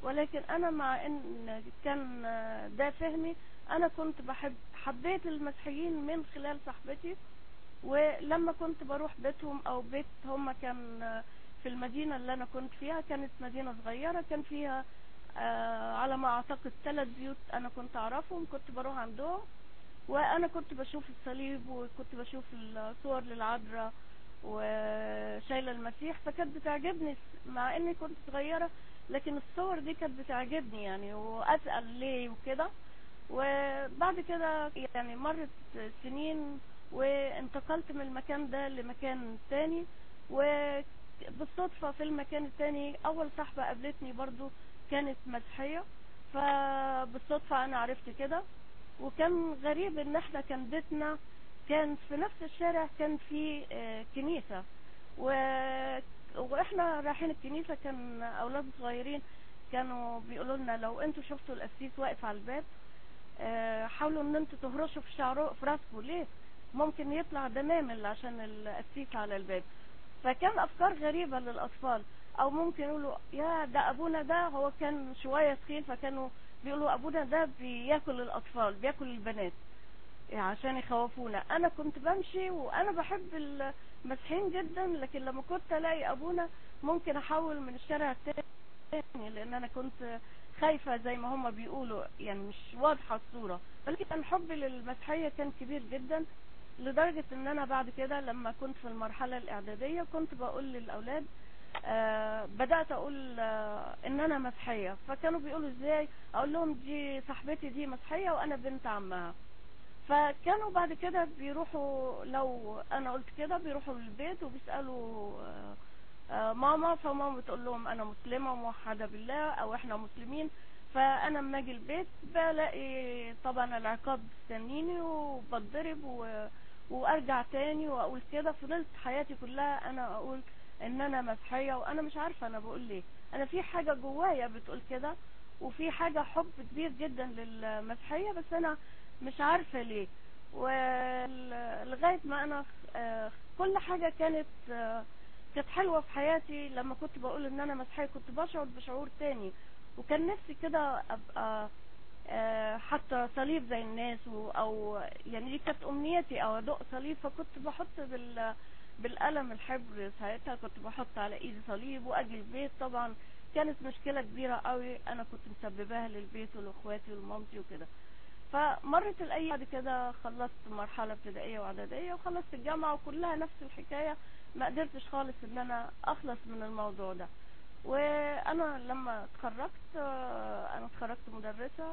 ولكن انا مع ان كان آه، ده فهمي انا كنت بحب حبيت المسيحيين من خلال صاحبتي ولما كنت بروح بيتهم او بيت هم كان آه، في المدينة اللي انا كنت فيها كانت مدينة صغيرة كان فيها آه، على ما اعتقد ثلاث بيوت انا كنت اعرفهم كنت بروح عندهم وانا كنت بشوف الصليب وكنت بشوف الصور للعذراء وشايلة المسيح فكانت بتعجبني مع اني كنت صغيرة لكن الصور دي كانت بتعجبني يعني واسأل ليه وكده وبعد كده يعني مرت سنين وانتقلت من المكان ده لمكان تاني وبالصدفة في المكان التاني اول صاحبة قابلتني برضو كانت مسيحية فبالصدفة انا عرفت كده وكان غريب ان احنا كان بيتنا كان في نفس الشارع كان في آه، كنيسة و... واحنا رايحين الكنيسة كان اولاد صغيرين كانوا بيقولوا لنا لو انتوا شفتوا القسيس واقف على الباب آه، حاولوا ان انتوا تهرشوا في شعره في راسكم ليه ممكن يطلع دمامل عشان القسيس على الباب فكان افكار غريبة للاطفال او ممكن يقولوا يا ده ابونا ده هو كان شوية تخين فكانوا بيقولوا ابونا ده بياكل الاطفال بياكل البنات يعني عشان يخوفونا انا كنت بمشي وانا بحب المسيحيين جدا لكن لما كنت الاقي ابونا ممكن احول من الشارع التاني لان انا كنت خايفة زي ما هم بيقولوا يعني مش واضحة الصورة ولكن كان حبي للمسيحية كان كبير جدا لدرجة ان انا بعد كده لما كنت في المرحلة الاعدادية كنت بقول للاولاد آه بدأت اقول آه ان انا مسيحية فكانوا بيقولوا ازاي اقول لهم دي صاحبتي دي مسيحية وانا بنت عمها فكانوا بعد كده بيروحوا لو انا قلت كده بيروحوا للبيت وبيسألوا آه آه ماما فماما بتقول لهم انا مسلمة وموحدة بالله او احنا مسلمين فانا لما اجي البيت بلاقي طبعا العقاب مستنيني وبتضرب و... وارجع تاني واقول كده فضلت حياتي كلها انا اقول ان انا مسيحية وانا مش عارفة انا بقول ليه انا في حاجة جوايا بتقول كده وفي حاجة حب كبير جدا للمسيحية بس انا مش عارفة ليه ولغاية ما انا آه، كل حاجة كانت آه، كانت حلوة في حياتي لما كنت بقول ان انا مسيحية كنت بشعر بشعور تاني وكان نفسي كده ابقى آه، حتى صليب زي الناس و- او يعني دي كانت امنيتي او ادق صليب فكنت بحط بال بالقلم الحبر ساعتها كنت بحط على ايدي صليب واجي البيت طبعا كانت مشكلة كبيرة قوي انا كنت مسبباها للبيت ولاخواتي ولمامتي وكده فمرت الايام بعد كده خلصت مرحلة ابتدائية واعدادية وخلصت الجامعة وكلها نفس الحكاية ما قدرتش خالص ان انا اخلص من الموضوع ده وانا لما اتخرجت آه، انا اتخرجت مدرسة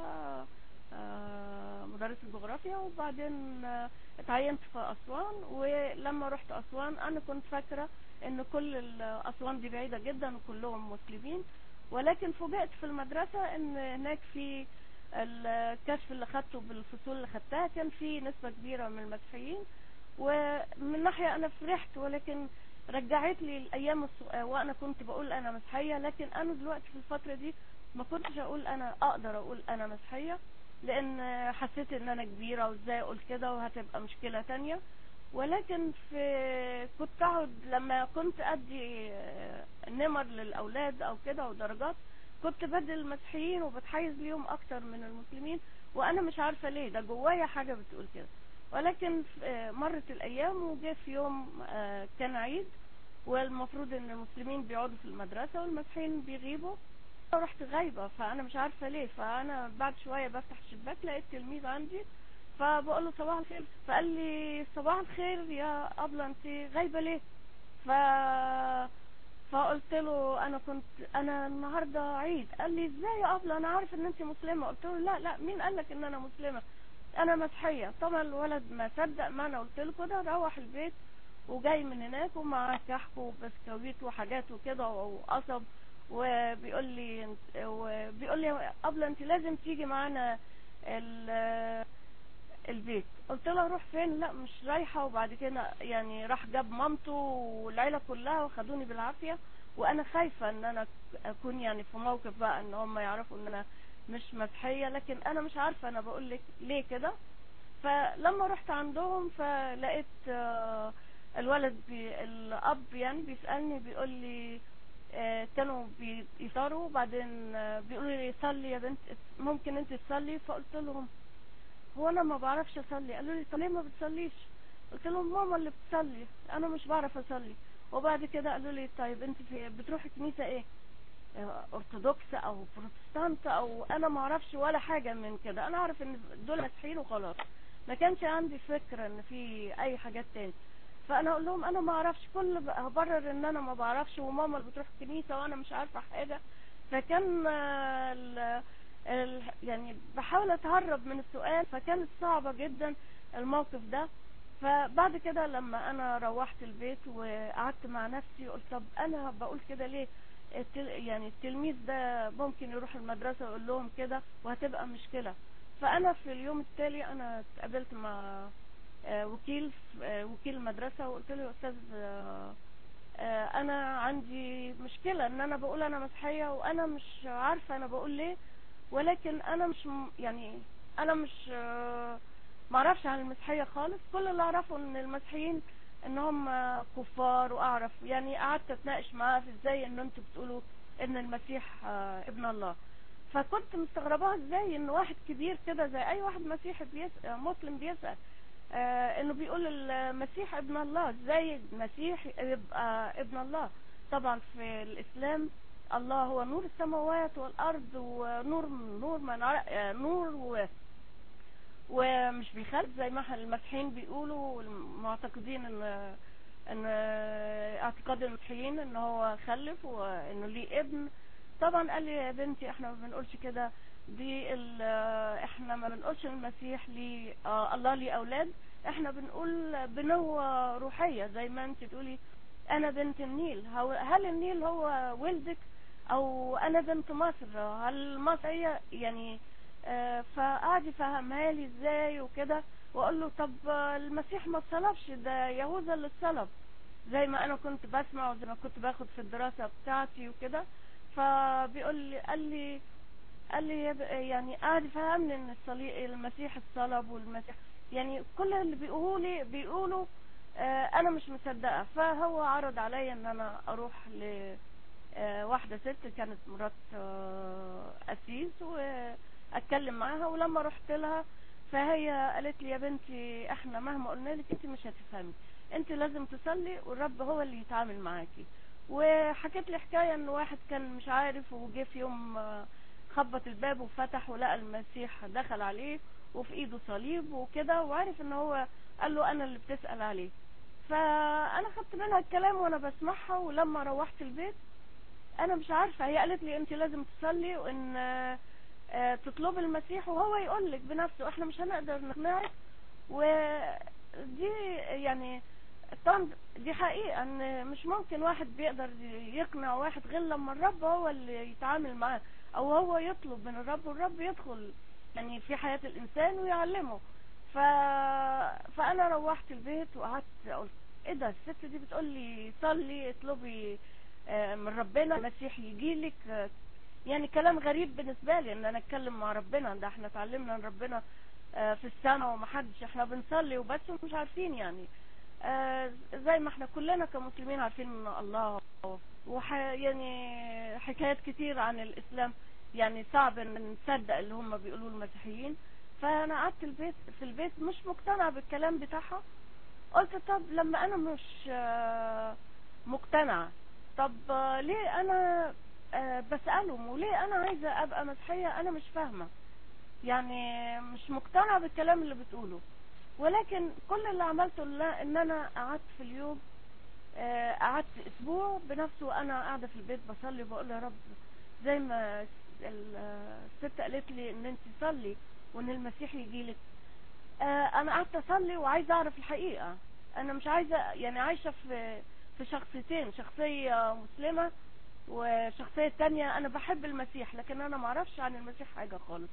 آه، مدرسة جغرافيا وبعدين آه، اتعينت في اسوان ولما رحت اسوان انا كنت فاكرة ان كل ال- اسوان دي بعيدة جدا وكلهم مسلمين ولكن فوجئت في المدرسة ان هناك في الكشف اللي خدته بالفصول اللي خدتها كان في نسبة كبيرة من المسيحيين ومن ناحية انا فرحت ولكن رجعت لي الايام الص... وانا كنت بقول انا مسيحية لكن انا دلوقتي في الفترة دي ما كنتش اقول انا اقدر اقول انا مسيحية لان حسيت ان انا كبيرة وازاي اقول كده وهتبقى مشكلة تانية ولكن في كنت اقعد لما كنت ادي آه، نمر للاولاد او كده ودرجات كنت بدي المسيحيين وبتحيز ليهم اكتر من المسلمين وانا مش عارفة ليه ده جوايا حاجة بتقول كده ولكن آه، مرت الايام وجه في يوم آه، كان عيد والمفروض ان المسلمين بيقعدوا في المدرسة والمسيحيين بيغيبوا رحت غايبة فانا مش عارفة ليه فانا بعد شوية بفتح الشباك لقيت تلميذ عندي فبقول له صباح الخير فقال لي صباح الخير يا ابله انت غايبة ليه ف فقلت له انا كنت انا النهارده عيد قال لي ازاي يا ابله انا عارف ان انت مسلمه قلت له لا لا مين قال لك ان انا مسلمه انا مسيحيه طبعا الولد ما صدق ما انا قلت له كده روح البيت وجاي من هناك ومعاه كحك وبسكويت وحاجات وكده وقصب وبيقول لي انت- وبيقول لي ابله انت لازم تيجي معانا ال- البيت قلت له اروح فين لا مش رايحه وبعد كده يعني راح جاب مامته والعيله كلها وخدوني بالعافيه وانا خايفه ان انا اكون يعني في موقف بقى ان هم يعرفوا ان انا مش مسيحيه لكن انا مش عارفه انا بقول لك ليه كده فلما رحت عندهم فلقيت آه، الولد بي الاب يعني بيسالني بيقول لي آه، كانوا بيفطروا وبعدين آه، بيقولوا لي صلي يا بنت ممكن انت تصلي فقلت لهم هو انا ما بعرفش اصلي قالوا لي طب ليه ما بتصليش قلت لهم ماما اللي بتصلي انا مش بعرف اصلي وبعد كده قالوا لي طيب انت في بتروحي كنيسه ايه آه، ارثوذكس او بروتستانت او انا ما اعرفش ولا حاجه من كده انا اعرف ان دول مسيحيين وخلاص ما كانش عندي فكره ان في اي حاجات تاني فانا اقول لهم انا ما اعرفش كل ب- هبرر ان انا ما بعرفش وماما اللي بتروح كنيسه وانا مش عارفه حاجه فكان آه، ال ال يعني بحاول اتهرب من السؤال فكانت صعبه جدا الموقف ده فبعد كده لما انا روحت البيت وقعدت مع نفسي قلت طب انا بقول كده ليه التل يعني التلميذ ده ممكن يروح المدرسة ويقول لهم كده وهتبقى مشكلة فأنا في اليوم التالي أنا اتقابلت مع آه، وكيل آه، وكيل المدرسة وقلت له يا أستاذ آه، آه، أنا عندي مشكلة إن أنا بقول أنا مسيحية وأنا مش عارفة أنا بقول ليه ولكن أنا مش م- يعني أنا مش آه، معرفش عن المسيحية خالص كل اللي أعرفه إن المسيحيين ان هم كفار واعرف يعني قعدت اتناقش معاه في ازاي ان انتوا بتقولوا ان المسيح آه، ابن الله فكنت مستغرباها ازاي ان واحد كبير كده زي اي واحد مسيحي بيسأل مسلم بيسأل آه انه بيقول المسيح ابن الله ازاي المسيح يبقى ابن الله طبعا في الاسلام الله هو نور السماوات والارض ونور نور من عر- آه، نور و ومش بيخالف زي ما احنا المسيحيين بيقولوا المعتقدين ان ان اعتقاد المسيحيين ان هو خلف وانه ليه ابن طبعا قال لي يا بنتي احنا ما بنقولش كده دي ال- احنا ما بنقولش المسيح ليه آه الله ليه اولاد احنا بنقول بنوة روحية زي ما انت تقولي انا بنت النيل هو- هل النيل هو ولدك او انا بنت مصر هل مصر هي يعني آه، فقعد يفهمها لي ازاي وكده واقول له طب آه، المسيح ما اتصلبش ده يهوذا اللي اتصلب زي ما انا كنت بسمع وزي ما كنت باخد في الدراسة بتاعتي وكده فبيقول لي قال لي قال لي يا ب- يعني قعد يفهمني ان الصليب المسيح اتصلب والمسيح يعني كل اللي بيقولوا لي بيقولوا آه، انا مش مصدقه فهو عرض عليا ان انا اروح ل آه، واحده ست كانت مرات آه، قسيس واتكلم معاها ولما رحت لها فهي قالت لي يا بنتي احنا مهما قلنا لك انت مش هتفهمي انت لازم تصلي والرب هو اللي يتعامل معاكي وحكيت لي حكايه ان واحد كان مش عارف وجه في يوم آه، خبط الباب وفتح ولقى المسيح دخل عليه وفي ايده صليب وكده وعرف ان هو قال له انا اللي بتسأل عليه فانا خدت منها الكلام وانا بسمعها ولما روحت البيت انا مش عارفه هي قالت لي انت لازم تصلي وان آه، آه، تطلبي المسيح وهو يقول لك بنفسه احنا مش هنقدر نقنعك ودي يعني طبعا دي حقيقة ان مش ممكن واحد بيقدر يقنع واحد غير لما الرب هو اللي يتعامل معاه او هو يطلب من الرب والرب يدخل يعني في حياة الانسان ويعلمه ف... فانا روحت البيت وقعدت قلت ايه ده الست دي بتقول لي صلي اطلبي آه، من ربنا المسيح يجيلك آه، يعني كلام غريب بالنسبة لي ان انا اتكلم مع ربنا ده احنا اتعلمنا ان ربنا آه، في السماء ومحدش احنا بنصلي وبس ومش عارفين يعني آه، زي ما احنا كلنا كمسلمين عارفين ان الله وح يعني حكايات كتير عن الاسلام يعني صعب ان نصدق اللي هم بيقولوه المسيحيين فانا قعدت البيت في البيت مش مقتنعة بالكلام بتاعها قلت طب لما انا مش آه، مقتنعة طب آه، ليه انا آه، بسألهم وليه انا عايزة ابقى مسيحية انا مش فاهمة يعني مش مقتنعة بالكلام اللي بتقوله ولكن كل اللي عملته لا- ان انا قعدت في اليوم آه، قعدت اسبوع بنفسه وانا قاعدة في البيت بصلي بقول يا رب زي ما ال- آه، الست قالت لي ان انت صلي وان المسيح يجيلك آه، انا قعدت اصلي وعايزة اعرف الحقيقة انا مش عايزة يعني عايشة في في شخصيتين شخصية مسلمة وشخصية تانية انا بحب المسيح لكن انا معرفش عن المسيح حاجة خالص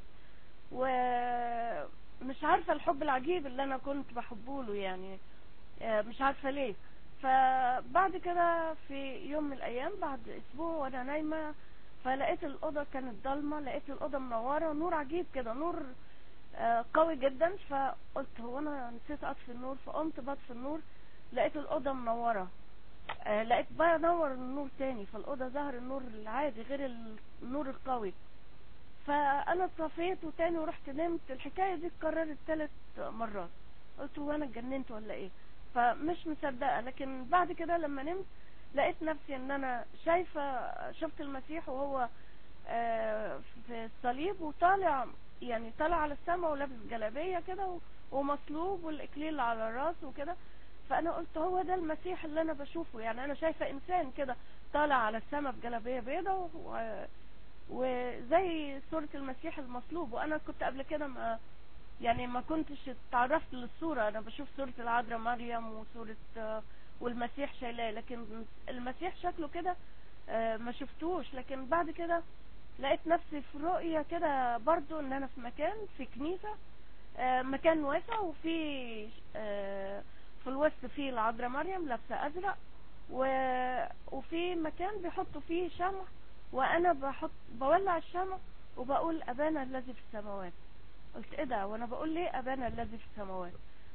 ومش عارفة الحب العجيب اللي انا كنت بحبه له يعني آه، مش عارفة ليه فبعد كده في يوم من الايام بعد اسبوع وانا نايمة فلقيت الاوضة كانت ضلمة لقيت الاوضة منورة نور عجيب كده نور آه، قوي جدا فقلت هو انا نسيت اطفي النور فقمت بطفي النور لقيت الاوضة منورة آه، لقيت بنور النور تاني فالأوضة ظهر النور العادي غير النور القوي فأنا طفيت وتاني ورحت نمت الحكاية دي اتكررت ثلاث مرات قلت هو أنا اتجننت ولا إيه فمش مصدقة لكن بعد كده لما نمت لقيت نفسي ان انا شايفة شفت المسيح وهو آه، في الصليب وطالع يعني طالع على السماء ولابس جلابية كده و- ومصلوب والاكليل على الراس وكده فانا قلت هو ده المسيح اللي انا بشوفه يعني انا شايفة انسان كده طالع على السماء بجلابية بيضة و- وزي صورة المسيح المصلوب وانا كنت قبل كده ما يعني ما كنتش اتعرفت للصورة انا بشوف صورة العذراء مريم وصورة آه، والمسيح شايلاه لكن المسيح شكله كده آه، ما شفتوش لكن بعد كده لقيت نفسي في رؤية كده برضو ان انا في مكان في كنيسة آه، مكان واسع وفي آه، في الوسط فيه العذراء مريم لابسة ازرق و- وفي مكان بيحطوا فيه شمع وانا بحط بولع الشمع وبقول ابانا الذي في السماوات قلت ايه ده وانا بقول ليه ابانا الذي في السماوات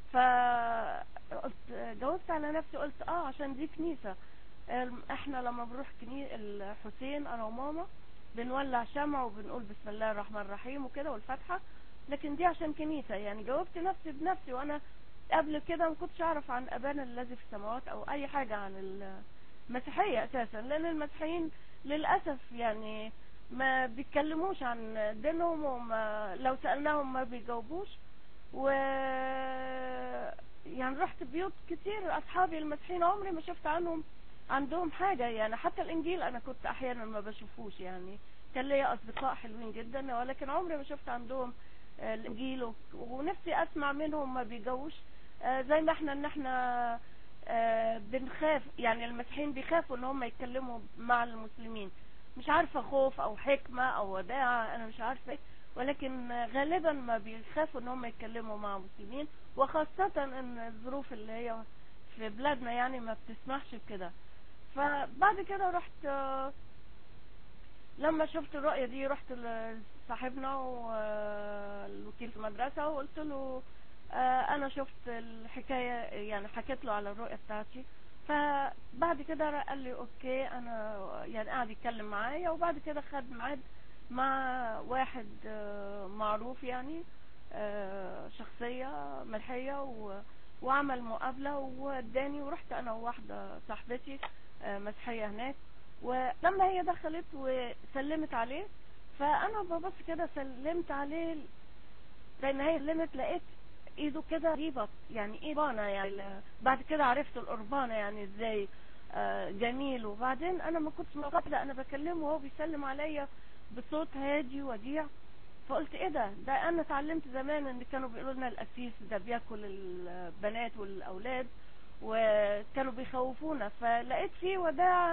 فقلت جاوبت على نفسي قلت اه عشان دي كنيسة الم- احنا لما بنروح كني الحسين انا وماما بنولع شمع وبنقول بسم الله الرحمن الرحيم وكده والفاتحة لكن دي عشان كنيسة يعني جاوبت نفسي بنفسي وانا قبل كده ما كنتش اعرف عن ابانا الذي في السماوات او اي حاجة عن المسيحية اساسا لان المسيحيين للاسف يعني ما بيتكلموش عن دينهم وما لو سألناهم ما بيجاوبوش و يعني رحت بيوت كتير اصحابي المسيحيين عمري ما شفت عنهم عندهم حاجة يعني حتى الانجيل انا كنت احيانا ما بشوفوش يعني كان ليا اصدقاء حلوين جدا ولكن عمري ما شفت عندهم آه، الانجيل و- ونفسي اسمع منهم ما بيجوش آه، زي ما احنا ان احنا آه، بنخاف يعني المسيحيين بيخافوا ان هم يتكلموا مع المسلمين مش عارفة خوف او حكمة او وداعة انا مش عارفة ايه ولكن غالبا ما بيخافوا ان هم يتكلموا مع مسلمين وخاصة ان الظروف اللي هي في بلادنا يعني ما بتسمحش بكده فبعد كده رحت آه، لما شفت الرؤية دي رحت لصاحبنا والوكيل في المدرسة وقلت له آه، انا شفت الحكاية يعني حكيت له على الرؤية بتاعتي فبعد كده قال لي اوكي انا يعني قعد يتكلم معايا وبعد كده خد ميعاد مع واحد آه، معروف يعني آه، شخصية ملحية و- وعمل مقابلة واداني ورحت انا وواحدة صاحبتي آه، مسيحية هناك ولما هي دخلت وسلمت عليه فانا ببص كده سلمت عليه لان هي سلمت لقيت ايده كده غريبة يعني ايه قربانة يعني بعد كده عرفت القربانة يعني ازاي آه، جميل وبعدين انا ما كنتش مقابلة انا بكلمه وهو بيسلم عليا بصوت هادي وديع فقلت ايه ده ده انا اتعلمت زمان ان كانوا بيقولوا لنا القسيس ده بياكل البنات والاولاد وكانوا بيخوفونا فلقيت فيه وداعة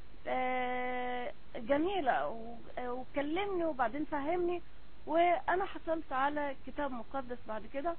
آه، جميلة و- وكلمني وبعدين فهمني وانا حصلت على كتاب مقدس بعد كده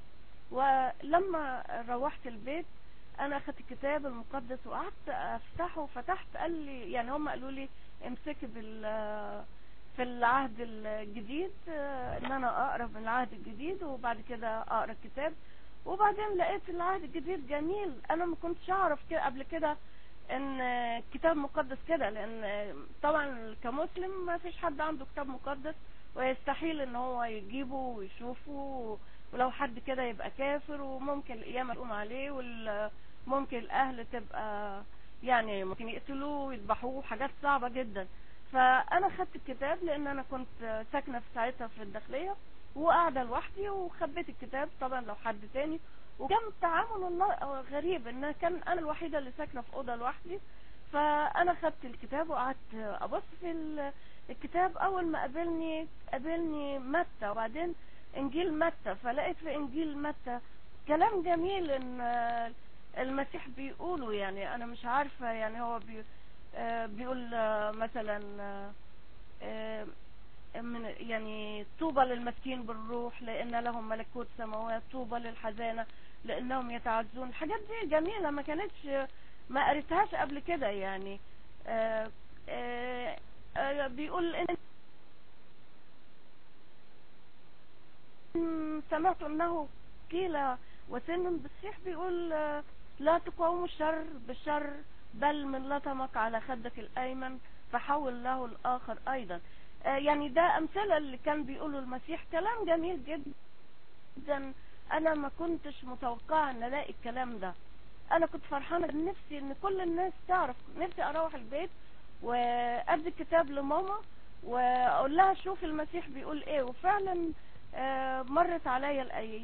ولما روحت البيت انا اخدت الكتاب المقدس وقعدت افتحه فتحت قال لي يعني هم قالوا لي امسك بال في العهد الجديد آه، ان انا اقرا من العهد الجديد وبعد كده اقرا الكتاب وبعدين لقيت العهد الجديد جميل انا ما كنتش اعرف كده قبل كده ان آه، كتاب مقدس كده لان آه، طبعا كمسلم ما فيش حد عنده كتاب مقدس ويستحيل ان هو يجيبه ويشوفه ولو حد كده يبقى كافر وممكن القيامة تقوم عليه وممكن الاهل تبقى يعني ممكن يقتلوه ويذبحوه حاجات صعبة جدا فانا خدت الكتاب لان انا كنت ساكنة في ساعتها في الداخلية وقاعدة لوحدي وخبيت الكتاب طبعا لو حد تاني وكان تعامل الله غريب ان كان انا الوحيدة اللي ساكنة في اوضة لوحدي فانا خدت الكتاب وقعدت ابص في ال- الكتاب اول ما قابلني قابلني متى وبعدين انجيل متى فلقيت في انجيل متى كلام جميل ان آه، المسيح بيقوله يعني انا مش عارفة يعني هو بي آه، بيقول آه، مثلا آه، آه، من يعني طوبى للمسكين بالروح لان لهم ملكوت سماوات طوبى للحزانة لانهم يتعزون الحاجات دي جميلة ما كانتش ما قريتهاش قبل كده يعني آه، آه، آه، بيقول ان سمعت انه قيل وسن المسيح بيقول آه، لا تقاوموا الشر بالشر بل من لطمك على خدك الأيمن فحول له الآخر أيضا آه، يعني ده أمثلة اللي كان بيقوله المسيح كلام جميل جدا أنا ما كنتش متوقعة أن ألاقي الكلام ده أنا كنت فرحانة نفسي أن كل الناس تعرف نفسي أروح البيت وأدي الكتاب لماما وأقول لها شوف المسيح بيقول إيه وفعلا آه، مرت عليا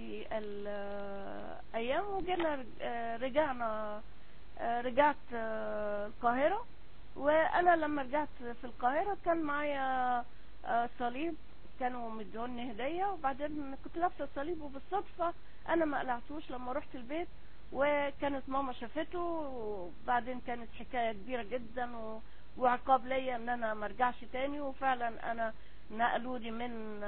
الأيام وجينا آه، رجعنا رجعت القاهرة وانا لما رجعت في القاهرة كان معايا صليب كانوا مدوني هدية وبعدين كنت لابسة الصليب وبالصدفة انا ما قلعتوش لما رحت البيت وكانت ماما شافته وبعدين كانت حكاية كبيرة جدا و... وعقاب ليا ان انا ما ارجعش تاني وفعلا انا نقلوني من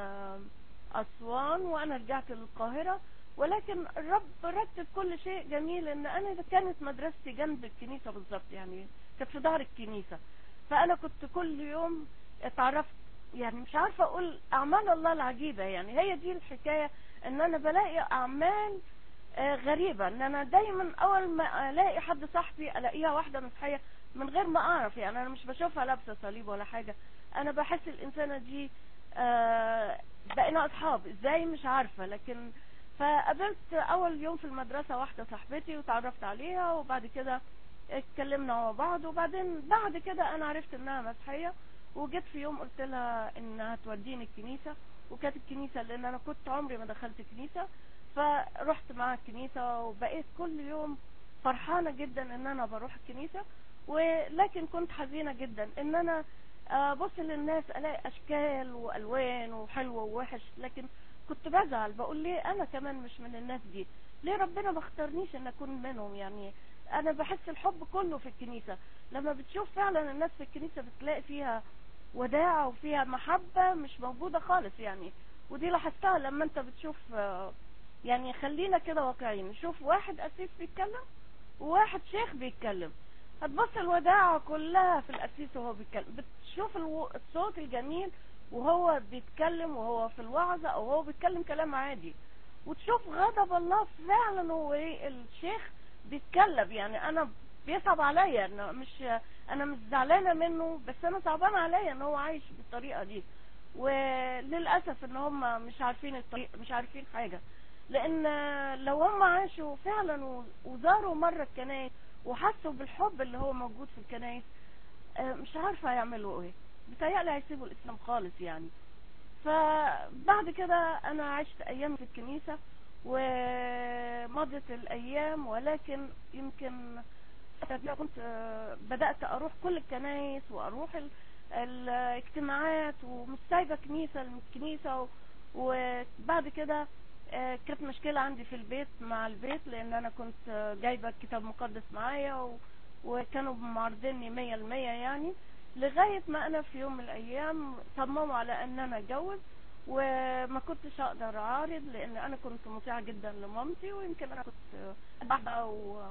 اسوان وانا رجعت للقاهرة ولكن الرب رتب كل شيء جميل ان انا كانت مدرستي جنب الكنيسة بالظبط يعني كانت في ظهر الكنيسة فانا كنت كل يوم اتعرفت يعني مش عارفة اقول اعمال الله العجيبة يعني هي دي الحكاية ان انا بلاقي اعمال غريبة ان انا دايما اول ما الاقي حد صاحبي الاقيها واحدة مسيحية من غير ما اعرف يعني انا مش بشوفها لابسة صليب ولا حاجة انا بحس الانسانة دي بقينا اصحاب ازاي مش عارفة لكن فقابلت اول يوم في المدرسة واحدة صاحبتي وتعرفت عليها وبعد كده اتكلمنا مع بعض وبعدين بعد كده انا عرفت انها مسيحية وجيت في يوم قلت لها انها توديني الكنيسة وكانت الكنيسة لان انا كنت عمري ما دخلت كنيسة فرحت معاها الكنيسة وبقيت كل يوم فرحانة جدا ان انا بروح الكنيسة ولكن كنت حزينة جدا ان انا بص للناس الاقي اشكال والوان وحلو ووحش لكن كنت بزعل بقول ليه انا كمان مش من الناس دي ليه ربنا ما اختارنيش ان اكون منهم يعني انا بحس الحب كله في الكنيسة لما بتشوف فعلا الناس في الكنيسة بتلاقي فيها وداعة وفيها محبة مش موجودة خالص يعني ودي لاحظتها لما انت بتشوف يعني خلينا كده واقعيين نشوف واحد اسيس بيتكلم وواحد شيخ بيتكلم هتبص الوداعة كلها في الاسيس وهو بيتكلم بتشوف الصوت الجميل وهو بيتكلم وهو في الوعظة او هو بيتكلم كلام عادي وتشوف غضب الله فعلا هو ايه الشيخ بيتكلم يعني انا بيصعب عليا انه مش انا مش زعلانه منه بس انا صعبان عليا ان هو عايش بالطريقه دي وللاسف ان هم مش عارفين الطريق مش عارفين حاجه لان لو هم عاشوا فعلا وزاروا مره الكنايس وحسوا بالحب اللي هو موجود في الكنايس مش عارفه هيعملوا ايه بتهيألي هيسيبوا الاسلام خالص يعني فبعد كده انا عشت ايام في الكنيسه ومضت الايام ولكن يمكن كنت بدأت اروح كل الكنايس واروح الاجتماعات ومش سايبه كنيسه للكنيسه وبعد كده كانت مشكلة عندي في البيت مع البيت لان انا كنت جايبة كتاب مقدس معايا وكانوا معارضيني مية المية يعني لغاية ما انا في يوم من الايام صمموا على ان انا اتجوز وما كنتش اقدر اعارض لان انا كنت مطيعة جدا لمامتي ويمكن انا كنت بحبها و...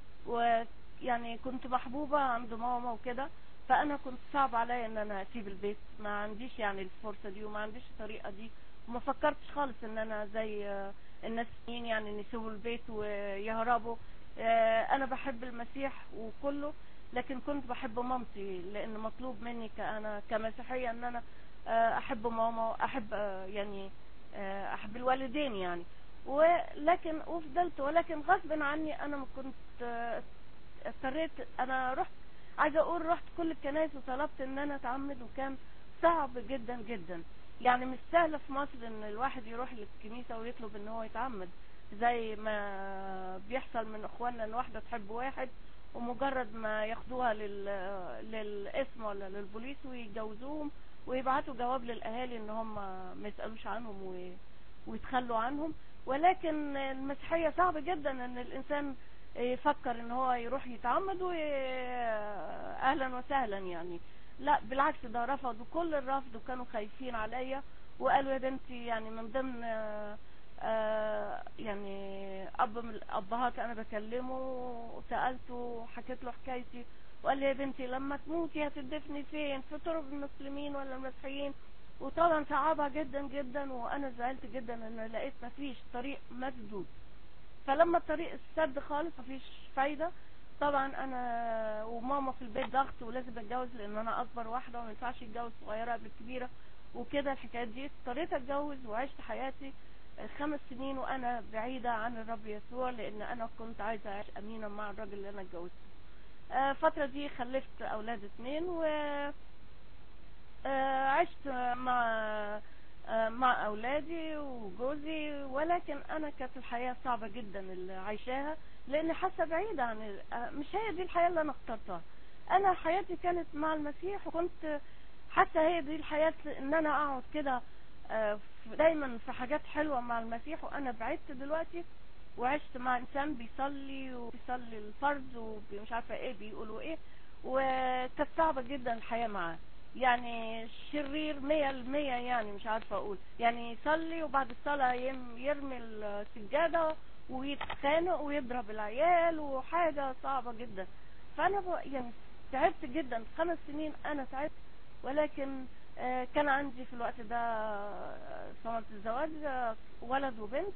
ويعني كنت محبوبة عند ماما وكده فانا كنت صعب عليا ان انا اسيب البيت ما عنديش يعني الفرصة دي وما عنديش الطريقة دي وما فكرتش خالص ان انا زي الناس يعني ان يسيبوا البيت ويهربوا انا بحب المسيح وكله لكن كنت بحب مامتي لان مطلوب مني كأنا كمسيحية ان انا احب ماما احب يعني احب الوالدين يعني ولكن وفضلت ولكن غصب عني انا ما كنت اضطريت انا رحت عايزه اقول رحت كل الكنائس وطلبت ان انا اتعمد وكان صعب جدا جدا يعني مش سهل في مصر ان الواحد يروح للكنيسه ويطلب ان هو يتعمد زي ما بيحصل من اخواننا ان واحده تحب واحد ومجرد ما ياخدوها لل... للاسم ولا للبوليس ويتجوزوهم ويبعتوا جواب للاهالي ان هم ما يسالوش عنهم و... ويتخلوا عنهم ولكن المسيحيه صعب جدا ان الانسان يفكر ان هو يروح يتعمد واهلا وسهلا يعني لا بالعكس ده رفضوا كل الرفض وكانوا خايفين عليا وقالوا يا بنتي يعني من ضمن آه يعني اب من الابهات انا بكلمه وسالته وحكيت له حكايتي وقال لي يا بنتي لما تموتي هتدفني فين في ترب المسلمين ولا المسيحيين وطبعا صعبها جدا جدا وانا زعلت جدا ان لقيت مفيش طريق مسدود فلما الطريق السد خالص مفيش فايده طبعا انا وماما في البيت ضغط ولازم اتجوز لان انا اكبر واحده وما ينفعش اتجوز صغيره قبل الكبيره وكده الحكايات دي اضطريت اتجوز وعشت حياتي خمس سنين وانا بعيده عن الرب يسوع لان انا كنت عايزه اعيش امينه مع الراجل اللي انا اتجوزته آه، الفتره دي خلفت اولاد اتنين و آه، عشت مع آه، مع اولادي وجوزي ولكن انا كانت الحياه صعبه جدا اللي عايشاها لان حاسه بعيده عن ال- آه، مش هي دي الحياه اللي انا اخترتها انا حياتي كانت مع المسيح وكنت حتى هي دي الحياه ان انا اقعد كده آه، في- دايما في حاجات حلوه مع المسيح وانا بعدت دلوقتي وعشت مع انسان بيصلي وبيصلي الفرض ومش عارفه ايه بيقولوا ايه وكانت صعبه جدا الحياه معاه يعني شرير مية المية يعني مش عارفة أقول يعني يصلي وبعد الصلاة يم- يرمي السجادة ويتخانق ويضرب العيال وحاجة صعبة جدا فأنا ب- يعني تعبت جدا خمس سنين أنا تعبت ولكن آه، كان عندي في الوقت ده آه، صمت الزواج آه، ولد وبنت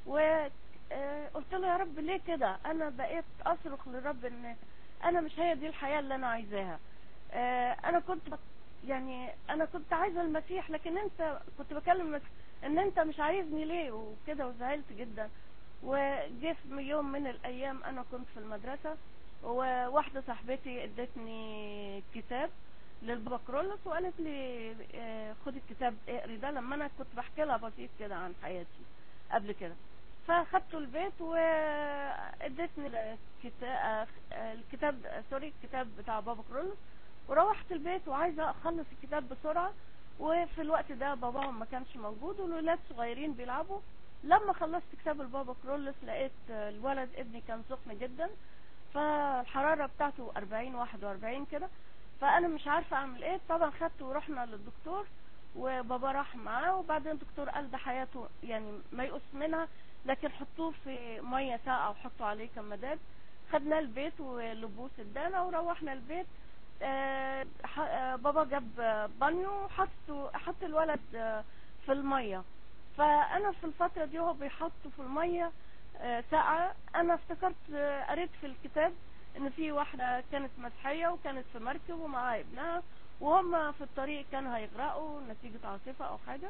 وقلت له يا رب ليه كده أنا بقيت أصرخ للرب إن أنا مش هي دي الحياة اللي أنا عايزاها آه، انا كنت بت- يعني انا كنت عايزه المسيح لكن انت كنت بكلم المسيح ان انت مش عايزني ليه وكده وزعلت جدا وجه في يوم من الايام انا كنت في المدرسه وواحده صاحبتي ادتني كتاب للبابا كرولوس وقالت لي آه، خدي الكتاب اقري ده لما انا كنت بحكي لها بسيط كده عن حياتي قبل كده فاخدته البيت وادتني الكتاب الكتاب سوري الكتاب بتاع بابا كرولوس وروحت البيت وعايزه اخلص الكتاب بسرعه وفي الوقت ده باباهم ما كانش موجود والولاد صغيرين بيلعبوا لما خلصت كتاب البابا كرولوس لقيت الولد ابني كان سخن جدا فالحراره بتاعته 40 41 كده فانا مش عارفه اعمل ايه طبعا خدته ورحنا للدكتور وبابا راح معاه وبعدين الدكتور قال ده حياته يعني ما يقص منها لكن حطوه في ميه ساقعه وحطوا عليه كمادات خدناه البيت ولبوس ادانا وروحنا البيت آه، ح- آه، بابا جاب آه، بانيو وحط حط الولد آه، في الميه فانا في الفتره دي وهو بيحطه في الميه آه، ساقعه انا افتكرت آه، قريت في الكتاب ان في واحده كانت مسيحيه وكانت في مركب ومعاها ابنها وهم في الطريق كانوا هيغرقوا نتيجه عاصفه او حاجه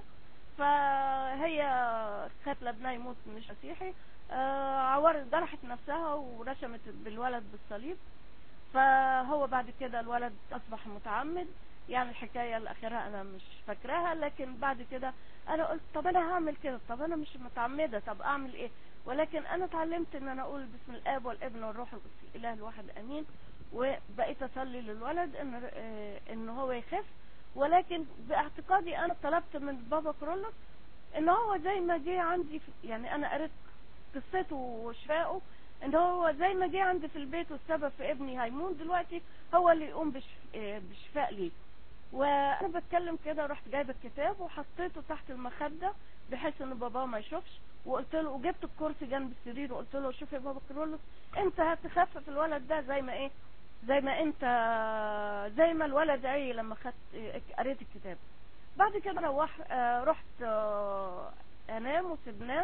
فهي خاف لابنها يموت مش مسيحي آه، عورت جرحت نفسها ورشمت بالولد بالصليب فهو بعد كده الولد اصبح متعمد يعني الحكاية الاخيرة انا مش فاكراها لكن بعد كده انا قلت طب انا هعمل كده طب انا مش متعمدة طب اعمل ايه ولكن انا اتعلمت ان انا اقول بسم الاب والابن والروح القدس الاله الواحد امين وبقيت اصلي للولد ان آه، ان هو يخف ولكن باعتقادي انا طلبت من بابا كرولوس ان هو زي ما جه عندي في يعني انا قريت قصته وشفائه ان هو زي ما جه عندي في البيت والسبب في ابني هيمون دلوقتي هو اللي يقوم بش- آه، بشفاء ليه وانا بتكلم كده رحت جايبه الكتاب وحطيته تحت المخده بحيث ان بابا ما يشوفش وقلت له وجبت الكرسي جنب السرير وقلت له شوف يا بابا كرولوس انت هتخفف الولد ده زي ما ايه زي ما انت زي ما الولد عي لما خدت قريت الكتاب بعد كده روح آه، رحت آه، انام وسبناه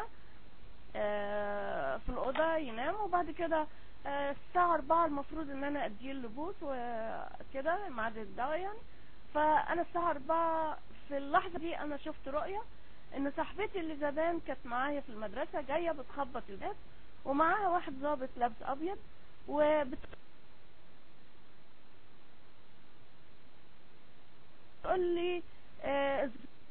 آه، في الأوضة ينام وبعد كده آه، الساعة أربعة المفروض إن أنا أديه اللبوس وكده ميعاد الدواء يعني فأنا الساعة أربعة في اللحظة دي أنا شفت رؤية إن صاحبتي اللي زمان كانت معايا في المدرسة جاية بتخبط الباب ومعاها واحد ظابط لابس أبيض وبت تقول لي آه،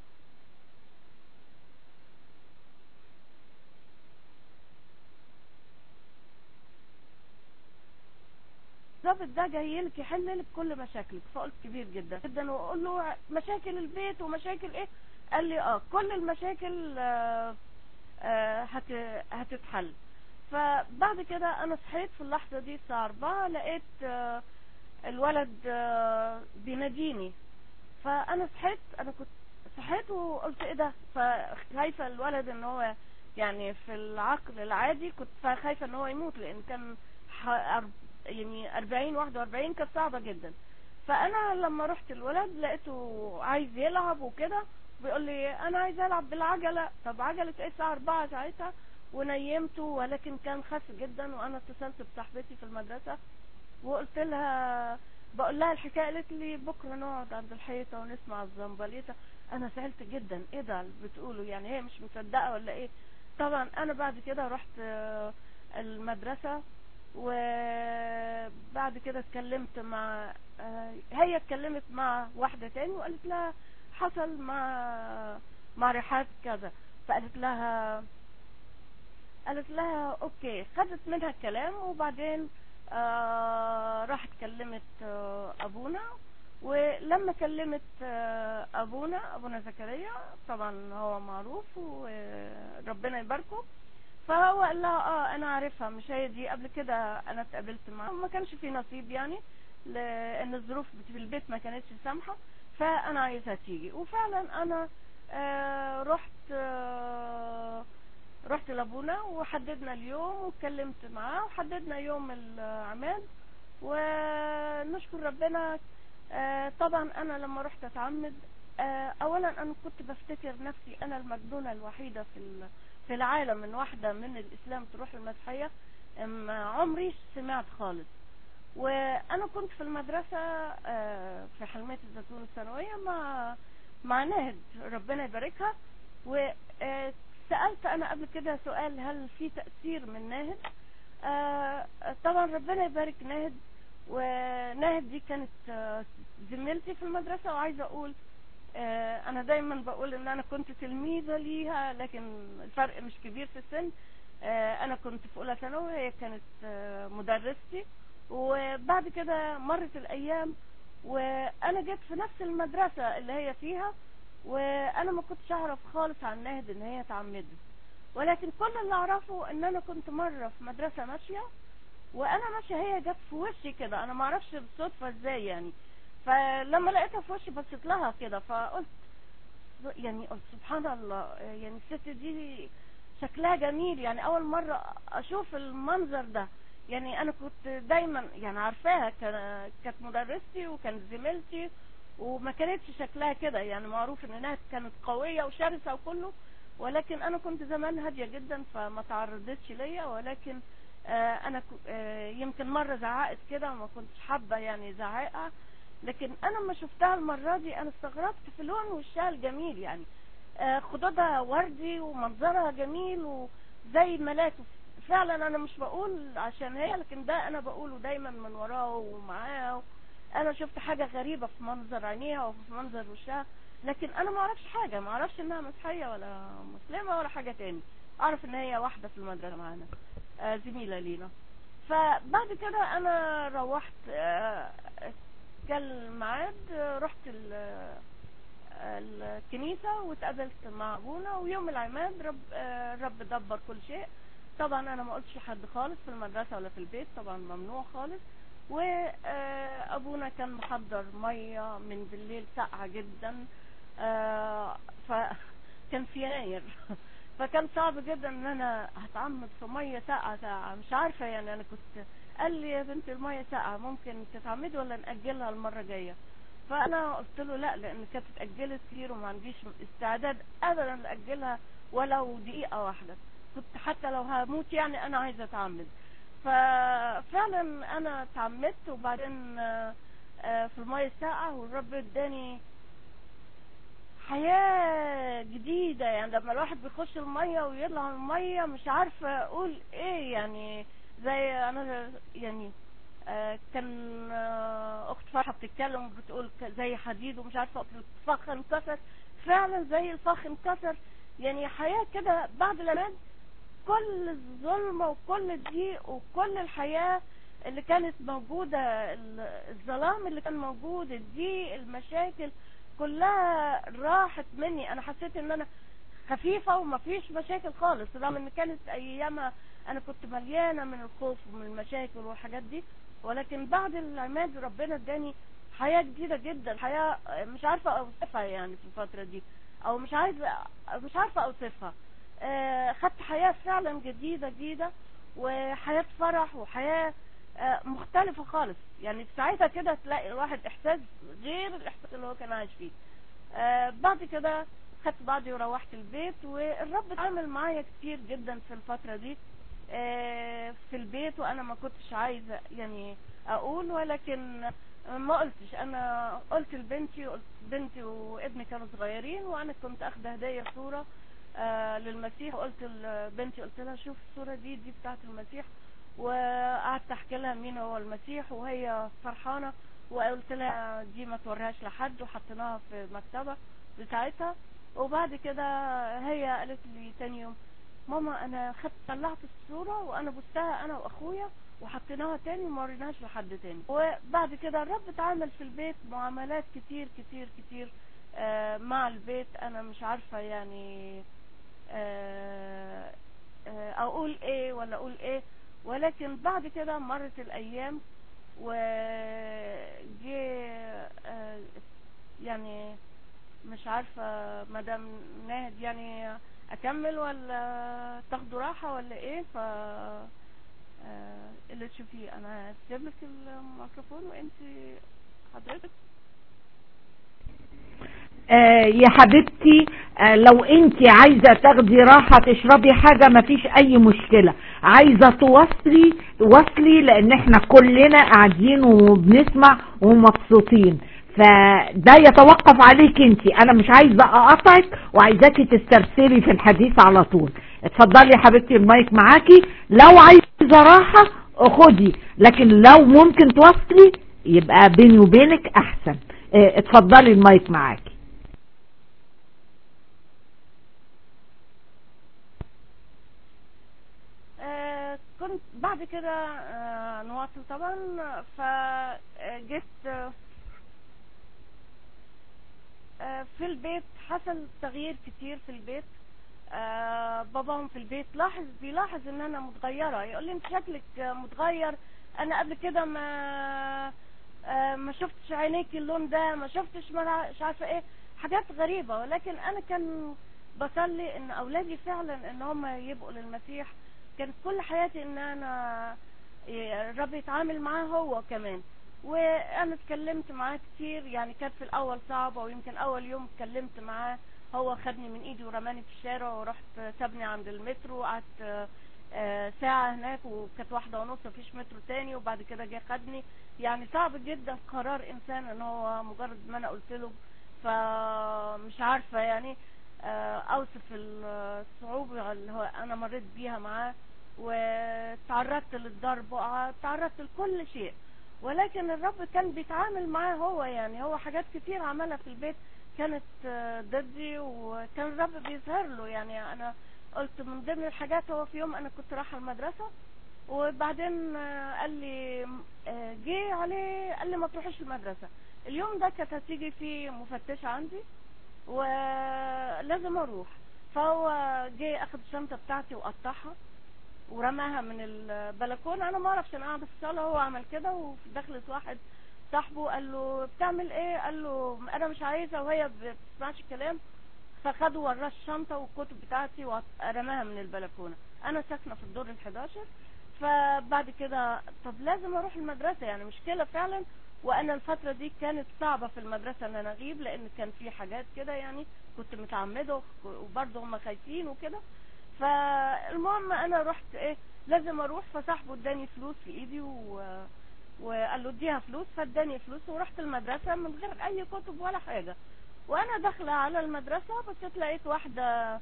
الظابط ده جاي لك يحل لك كل مشاكلك فقلت كبير جدا جدا واقول له مشاكل البيت ومشاكل ايه قال لي اه كل المشاكل آه آه هت هتتحل فبعد كده انا صحيت في اللحظه دي الساعه 4 لقيت آه الولد آه بيناديني فانا صحيت انا كنت صحيت وقلت ايه ده فخايفه الولد ان هو يعني في العقل العادي كنت خايفه ان هو يموت لان كان ح- أر- يعني 40 41 كانت صعبه جدا فانا لما رحت الولد لقيته عايز يلعب وكده بيقول لي انا عايز العب بالعجله طب عجله ايه الساعه 4 ساعتها ونيمته ولكن كان خاف جدا وانا اتصلت بصاحبتي في المدرسة وقلت لها بقول لها الحكاية قالت لي بكرة نقعد عند الحيطة ونسمع الزنبليطة انا زعلت جدا ايه ده اللي بتقوله يعني هي مش مصدقة ولا ايه طبعا انا بعد كده رحت آه، المدرسة وبعد كده اتكلمت مع آه، هي اتكلمت مع واحدة تاني وقالت لها حصل مع مع رحاب كذا فقالت لها قالت لها اوكي خدت منها الكلام وبعدين آه راحت كلمت آه ابونا ولما كلمت آه ابونا ابونا زكريا طبعا هو معروف وربنا يباركه فهو قال لها اه انا عارفها مش هي دي قبل كده انا اتقابلت معاها ما كانش في نصيب يعني لان الظروف في البيت ما كانتش سامحه فانا عايزها تيجي وفعلا انا آه رحت آه رحت لابونا وحددنا اليوم واتكلمت معاه وحددنا يوم العماد ونشكر ربنا آه طبعا انا لما رحت اتعمد آه اولا انا كنت بفتكر نفسي انا المجنونة الوحيدة في في العالم من واحدة من الاسلام تروح المسيحية عمري سمعت خالص وانا كنت في المدرسة آه في حلمية الزيتون الثانوية مع مع ناهد ربنا يباركها وسألت انا قبل كده سؤال هل في تأثير من ناهد آه طبعا ربنا يبارك ناهد وناهد دي كانت آه زميلتي في المدرسة وعايزة اقول آه انا دايما بقول ان انا كنت تلميذة ليها لكن الفرق مش كبير في السن آه انا كنت في اولى ثانوي هي كانت آه مدرستي وبعد كده مرت الايام وانا جيت في نفس المدرسة اللي هي فيها وانا ما كنتش اعرف خالص عن ناهد ان هي اتعمدت ولكن كل اللي اعرفه ان انا كنت مرة في مدرسة ماشية وانا ماشية هي جت في وشي كده انا ما اعرفش بالصدفة ازاي يعني فلما لقيتها في وشي بصيت لها كده فقلت يعني قلت سبحان الله يعني الست دي شكلها جميل يعني اول مرة اشوف المنظر ده يعني انا كنت دايما يعني عارفاها كانت مدرستي وكانت زميلتي وما كانتش شكلها كده يعني معروف انها كانت قوية وشرسة وكله ولكن انا كنت زمان هادية جدا فما تعرضتش ليا ولكن آه انا آه يمكن مرة زعقت كده وما كنتش حابة يعني زعقها لكن انا لما شفتها المرة دي انا استغربت في لون وشها الجميل يعني آه خدودها وردي ومنظرها جميل وزي ملاك فعلا انا مش بقول عشان هي لكن ده انا بقوله دايما من وراه ومعاه انا شفت حاجة غريبة في منظر عينيها وفي منظر وشها لكن انا ما اعرفش حاجة ما اعرفش انها مسيحية ولا مسلمة ولا حاجة تاني اعرف ان هي واحدة في المدرسة معانا آه زميلة لينا فبعد كده انا روحت آه كان الميعاد رحت الكنيسة واتقابلت مع ابونا ويوم العماد رب الرب دبر كل شيء طبعا انا ما قلتش لحد خالص في المدرسة ولا في البيت طبعا ممنوع خالص وابونا كان محضر مية من بالليل ساقعة جدا فكان في يناير فكان صعب جدا ان انا هتعمد في مية ساقعة ساعة مش عارفة يعني انا كنت قال لي يا بنت المية ساقعة ممكن تتعمدي ولا نأجلها المرة الجاية فانا قلت له لا لان كانت اتأجلت كتير وما عنديش استعداد ابدا لأجلها ولو دقيقة واحدة كنت حتى لو هموت يعني انا عايزة اتعمد ففعلا انا اتعمدت وبعدين في المية الساقعة والرب اداني حياة جديدة يعني لما الواحد بيخش المية ويطلع من المية مش عارفة اقول ايه يعني زي انا يعني آه كان آه اخت فرحة بتتكلم وبتقول زي حديد ومش عارفة الفخ انكسر فعلا زي الفخ انكسر يعني حياة كده بعد الامان كل الظلمة وكل الضيق وكل الحياة اللي كانت موجودة الظلام اللي كان موجود الضيق المشاكل كلها راحت مني انا حسيت ان انا خفيفة ومفيش مشاكل خالص رغم ان كانت ايامها انا كنت مليانة من الخوف ومن المشاكل والحاجات دي ولكن بعد العماد ربنا اداني حياة جديدة جدا حياة مش عارفة اوصفها يعني في الفترة دي او مش عايزة مش عارفة اوصفها آه خدت حياة فعلا جديدة جديدة وحياة فرح وحياة آه مختلفة خالص يعني في ساعتها كده تلاقي الواحد احساس غير الاحساس اللي هو كان عايش فيه آه بعد كده خدت بعضي وروحت البيت والرب اتعامل معايا كتير جدا في الفترة دي آه، في البيت وانا ما كنتش عايزة يعني اقول ولكن ما قلتش انا قلت لبنتي قلت بنتي وابني كانوا صغيرين وانا كنت اخده هدية صورة آه، للمسيح وقلت لبنتي قلت لها شوف الصورة دي دي بتاعت المسيح وقعدت احكي لها مين هو المسيح وهي فرحانة وقلت لها دي ما توريهاش لحد وحطيناها في المكتبة بتاعتها وبعد كده هي قالت لي تاني يوم ماما انا خدت طلعت الصورة وانا بستها انا واخويا وحطيناها تاني وما وريناهاش لحد تاني وبعد كده الرب اتعامل في البيت معاملات كتير كتير كتير آه مع البيت انا مش عارفة يعني آه آه اقول ايه ولا اقول ايه ولكن بعد كده مرت الايام وجي آه يعني مش عارفة مدام ناهد يعني اكمل ولا تاخدوا راحة ولا ايه ف آه، اللي تشوفيه انا هسيب لك الميكروفون وانت حضرتك آه يا حبيبتي آه لو انت عايزة تاخدي راحة تشربي حاجة مفيش اي مشكلة عايزة توصلي وصلي لان احنا كلنا قاعدين وبنسمع ومبسوطين فده يتوقف عليك انت انا مش عايزة اقطعك وعايزاكي تسترسلي في الحديث على طول اتفضلي يا حبيبتي المايك معاكي لو عايزة راحة خدي لكن لو ممكن توصلي يبقى بيني وبينك احسن اه اتفضلي المايك معاكي آه كنت بعد كده آه نواصل طبعا فجيت آه في البيت حصل تغيير كتير في البيت آه باباهم في البيت لاحظ بيلاحظ ان انا متغيرة يقول لي انت شكلك متغير انا قبل كده ما آه ما شفتش عينيك اللون ده ما شفتش مش عارفة ايه حاجات غريبة ولكن انا كان بصلي ان اولادي فعلا ان هم يبقوا للمسيح كانت كل حياتي ان انا الرب يتعامل معاه هو كمان وانا اتكلمت معاه كتير يعني كانت في الاول صعبة ويمكن اول يوم اتكلمت معاه هو خدني من ايدي ورماني في الشارع ورحت سابني عند المترو وقعدت ساعة هناك وكانت واحدة ونص مفيش مترو تاني وبعد كده جه خدني يعني صعب جدا قرار انسان ان هو مجرد ما انا قلت له فمش عارفة يعني اوصف الصعوبة اللي هو انا مريت بيها معاه وتعرضت للضرب وتعرضت لكل شيء ولكن الرب كان بيتعامل معاه هو يعني هو حاجات كتير عملها في البيت كانت ضدي وكان الرب بيظهر له يعني انا قلت من ضمن الحاجات هو في يوم انا كنت رايحه المدرسه وبعدين قال لي جه عليه قال لي ما تروحيش المدرسه اليوم ده كانت هتيجي فيه مفتشه عندي ولازم اروح فهو جه اخد الشنطه بتاعتي وقطعها ورماها من البلكونه انا ما اعرفش انا قاعده في الصاله هو عمل كده ودخلت واحد صاحبه قال له بتعمل ايه قال له انا مش عايزه وهي بتسمعش الكلام فخدوا وراه الشنطه والكتب بتاعتي ورماها من البلكونه انا ساكنه في الدور ال11 فبعد كده طب لازم اروح المدرسه يعني مشكله فعلا وانا الفتره دي كانت صعبه في المدرسه ان انا اغيب لان كان في حاجات كده يعني كنت متعمده وبرضه هم خايفين وكده فالمهم انا رحت ايه لازم اروح فصاحبه اداني فلوس في ايدي و... وقال له اديها فلوس فاداني فلوس ورحت المدرسة من غير اي كتب ولا حاجة وانا داخلة على المدرسة بس لقيت واحدة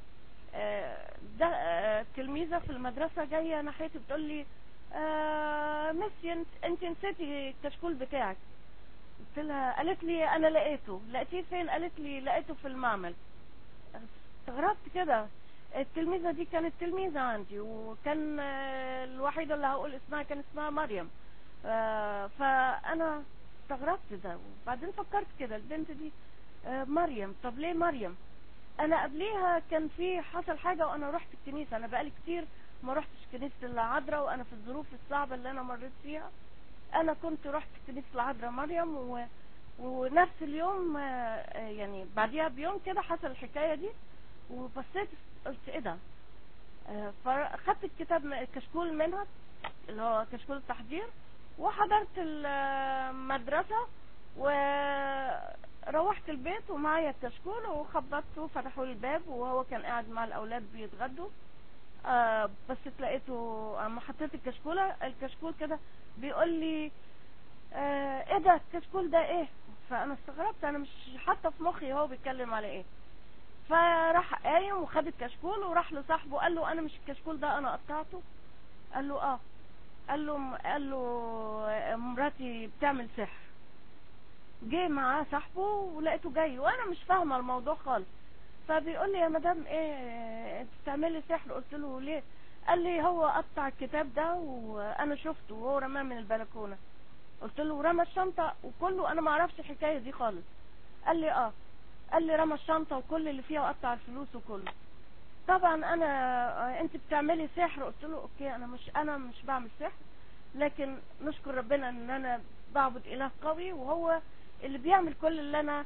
تلميذة في المدرسة جاية ناحيتي بتقول لي ميسي انت نسيتي الكشكول بتاعك قلت لها قالت لي انا لقيته لقيتيه فين قالت لي لقيته في المعمل استغربت كده التلميذة دي كانت تلميذة عندي وكان الوحيدة اللي هقول اسمها كان اسمها مريم فانا استغربت ده وبعدين فكرت كده البنت دي مريم طب ليه مريم انا قبليها كان في حصل حاجة وانا رحت الكنيسة انا بقالي كتير ما رحتش كنيسة العذراء وانا في الظروف الصعبة اللي انا مريت فيها انا كنت رحت كنيسة العذراء مريم و... ونفس اليوم يعني بعديها بيوم كده حصل الحكاية دي وبصيت قلت ايه ده فاخدت الكتاب الكشكول منها اللي هو كشكول التحضير وحضرت المدرسة روحت البيت ومعايا الكشكول وخبطت وفتحوا لي الباب وهو كان قاعد مع الاولاد بيتغدوا آه بس لقيته اما حطيت الكشكوله الكشكول كده بيقول لي آه ايه ده الكشكول ده ايه فانا استغربت انا مش حاطه في مخي هو بيتكلم على ايه فراح قايم وخد الكشكول وراح لصاحبه قال له انا مش الكشكول ده انا قطعته قال له اه قال له قال له مراتي بتعمل سحر جه معاه صاحبه ولقيته جاي وانا مش فاهمه الموضوع خالص فبيقول لي يا مدام ايه انت بتعملي سحر قلت له ليه قال لي هو قطع الكتاب ده وانا شفته وهو رماه من البلكونه قلت له رمى الشنطه وكله انا ما اعرفش الحكايه دي خالص قال لي اه قال لي رمى الشنطه وكل اللي فيها وقطع الفلوس وكله طبعا انا انت بتعملي سحر قلت له اوكي انا مش انا مش بعمل سحر لكن نشكر ربنا ان انا بعبد اله قوي وهو اللي بيعمل كل اللي انا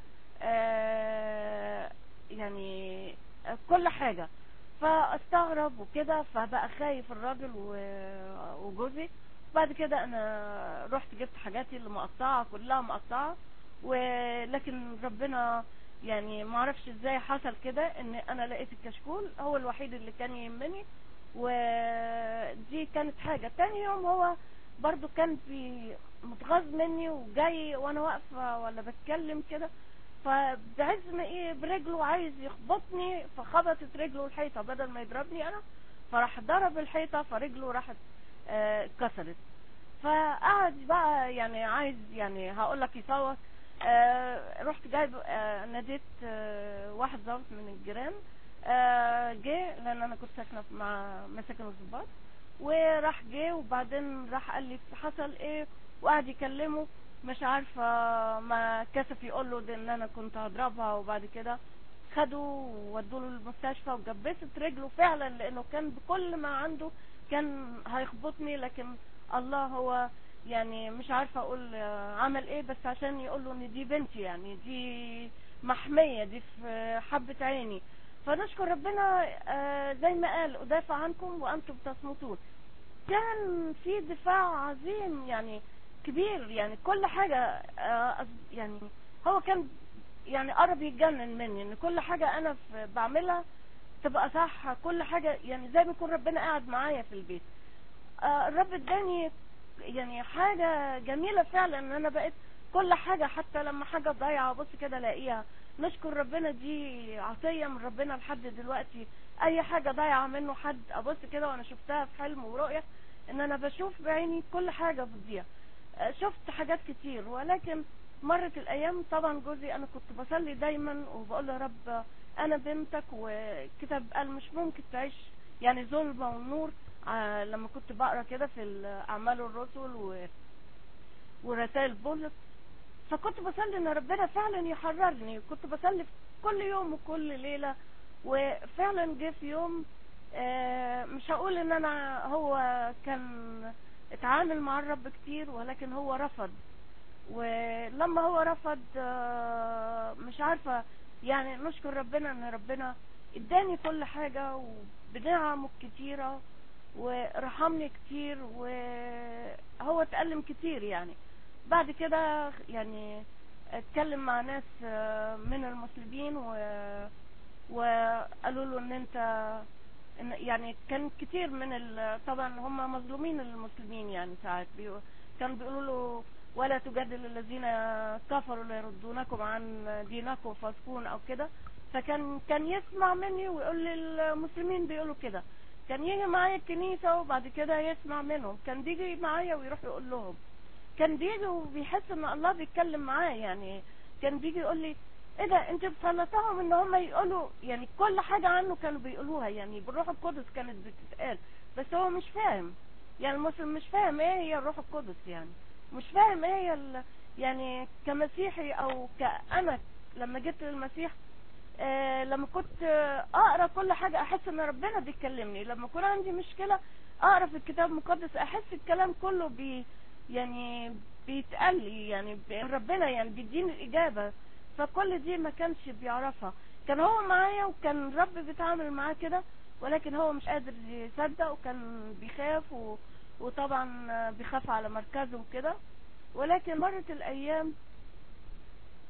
آه يعني كل حاجة فاستغرب وكده فبقى خايف الراجل وجوزي بعد كده انا رحت جبت حاجاتي اللي مقطعة كلها مقطعة ولكن ربنا يعني ما اعرفش ازاي حصل كده ان انا لقيت الكشكول هو الوحيد اللي كان يهمني ودي كانت حاجة تاني يوم هو برضو كان في متغاظ مني وجاي وانا واقفة ولا بتكلم كده فبعز ما ايه برجله عايز يخبطني فخبطت رجله الحيطة بدل ما يضربني انا فراح ضرب الحيطة فرجله راحت اتكسرت فقعد بقى يعني عايز يعني هقول لك يصوت آه رحت جايب آه ناديت آه واحد ضابط من الجيران جه لان انا كنت ساكنه مع مساكن الضباط وراح جه وبعدين راح قال لي حصل ايه وقعد يكلمه مش عارفه ما كسف يقول له ان انا كنت هضربها وبعد كده خدوا وودوا له المستشفى وجبست رجله فعلا لانه كان بكل ما عنده كان هيخبطني لكن الله هو يعني مش عارفه اقول عمل ايه بس عشان يقول له ان دي بنتي يعني دي محميه دي في حبه عيني فنشكر ربنا زي ما قال ادافع عنكم وانتم تصمتون كان في دفاع عظيم يعني كبير يعني كل حاجه يعني هو كان يعني قرب يتجنن مني ان كل حاجه انا بعملها تبقى صح كل حاجه يعني زي ما يكون ربنا قاعد معايا في البيت الرب اداني يعني حاجة جميلة فعلا ان انا بقيت كل حاجة حتى لما حاجة ضايعة بص كده الاقيها نشكر ربنا دي عطية من ربنا لحد دلوقتي اي حاجة ضايعة منه حد ابص كده وانا شفتها في حلم ورؤية ان انا بشوف بعيني كل حاجة بتضيع شفت حاجات كتير ولكن مرت الايام طبعا جوزي انا كنت بصلي دايما وبقول يا رب انا بنتك وكتاب قال مش ممكن تعيش يعني ظلمة ونور آه لما كنت بقرا كده في اعمال الرسل و... ورسائل بولس فكنت بصلي ان ربنا فعلا يحررني كنت بصلي كل يوم وكل ليله وفعلا جه في يوم آه مش هقول ان انا هو كان اتعامل مع الرب كتير ولكن هو رفض ولما هو رفض آه مش عارفه يعني نشكر ربنا ان ربنا اداني كل حاجه وبنعمه كتيره ورحمني كتير وهو اتألم كتير يعني بعد كده يعني اتكلم مع ناس من المسلمين و وقالوا له ان انت إن يعني كان كتير من ال... طبعا هم مظلومين المسلمين يعني ساعات بي... كانوا بيقولوا له ولا تجادل الذين كفروا ليردونكم عن دينكم فاسقون او كده فكان كان يسمع مني ويقول للمسلمين بيقولوا كده كان يجي معايا الكنيسة وبعد كده يسمع منهم كان بيجي معايا ويروح يقول لهم كان بيجي وبيحس ان الله بيتكلم معاه يعني كان بيجي يقول لي ايه ده انت بتسلطهم ان هم يقولوا يعني كل حاجة عنه كانوا بيقولوها يعني بالروح القدس كانت بتتقال بس هو مش فاهم يعني المسلم مش فاهم ايه هي الروح القدس يعني مش فاهم ايه هي ال... يعني كمسيحي او كأنا لما جيت للمسيح آه لما كنت اقرا كل حاجه احس ان ربنا بيكلمني لما يكون عندي مشكله اقرا في الكتاب المقدس احس الكلام كله بي يعني بيتقال لي يعني ربنا يعني بيديني الاجابه فكل دي ما كانش بيعرفها كان هو معايا وكان الرب بيتعامل معاه كده ولكن هو مش قادر يصدق وكان بيخاف و... وطبعا بيخاف على مركزه وكده ولكن مرت الايام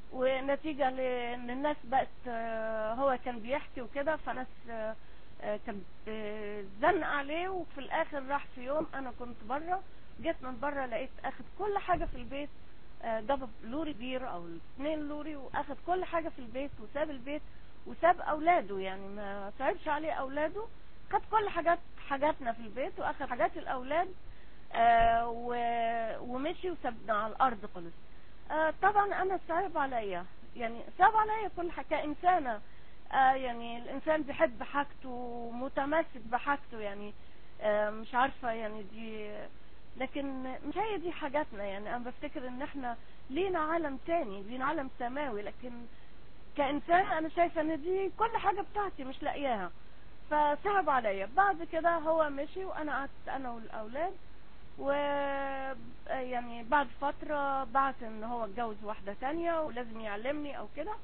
ونتيجة لان الناس بقت آه، هو كان بيحكي وكده فناس آه، آه، كانت زن عليه وفي الاخر راح في يوم انا كنت بره جيت من بره لقيت اخد كل حاجة في البيت آه، جاب لوري كبير او اثنين لوري واخد كل حاجة في البيت وساب البيت وساب اولاده يعني ما صعبش عليه اولاده خد كل حاجات حاجاتنا في البيت واخد حاجات الاولاد آه، و- ومشي وسابنا على الارض خالص آه، طبعا انا صعب عليا يعني صعب عليا كل حاجة كإنسانة آه، يعني الانسان بيحب حاجته متمسك بحاجته يعني آه، مش عارفة يعني دي لكن مش هي دي حاجاتنا يعني انا بفتكر ان احنا لينا عالم تاني لينا عالم سماوي لكن كإنسان انا شايفة ان دي كل حاجة بتاعتي مش لاقياها فصعب عليا بعد كده هو مشي وانا قعدت انا والاولاد و يعني بعد فترة بعت ان هو اتجوز واحدة تانية ولازم يعلمني او كده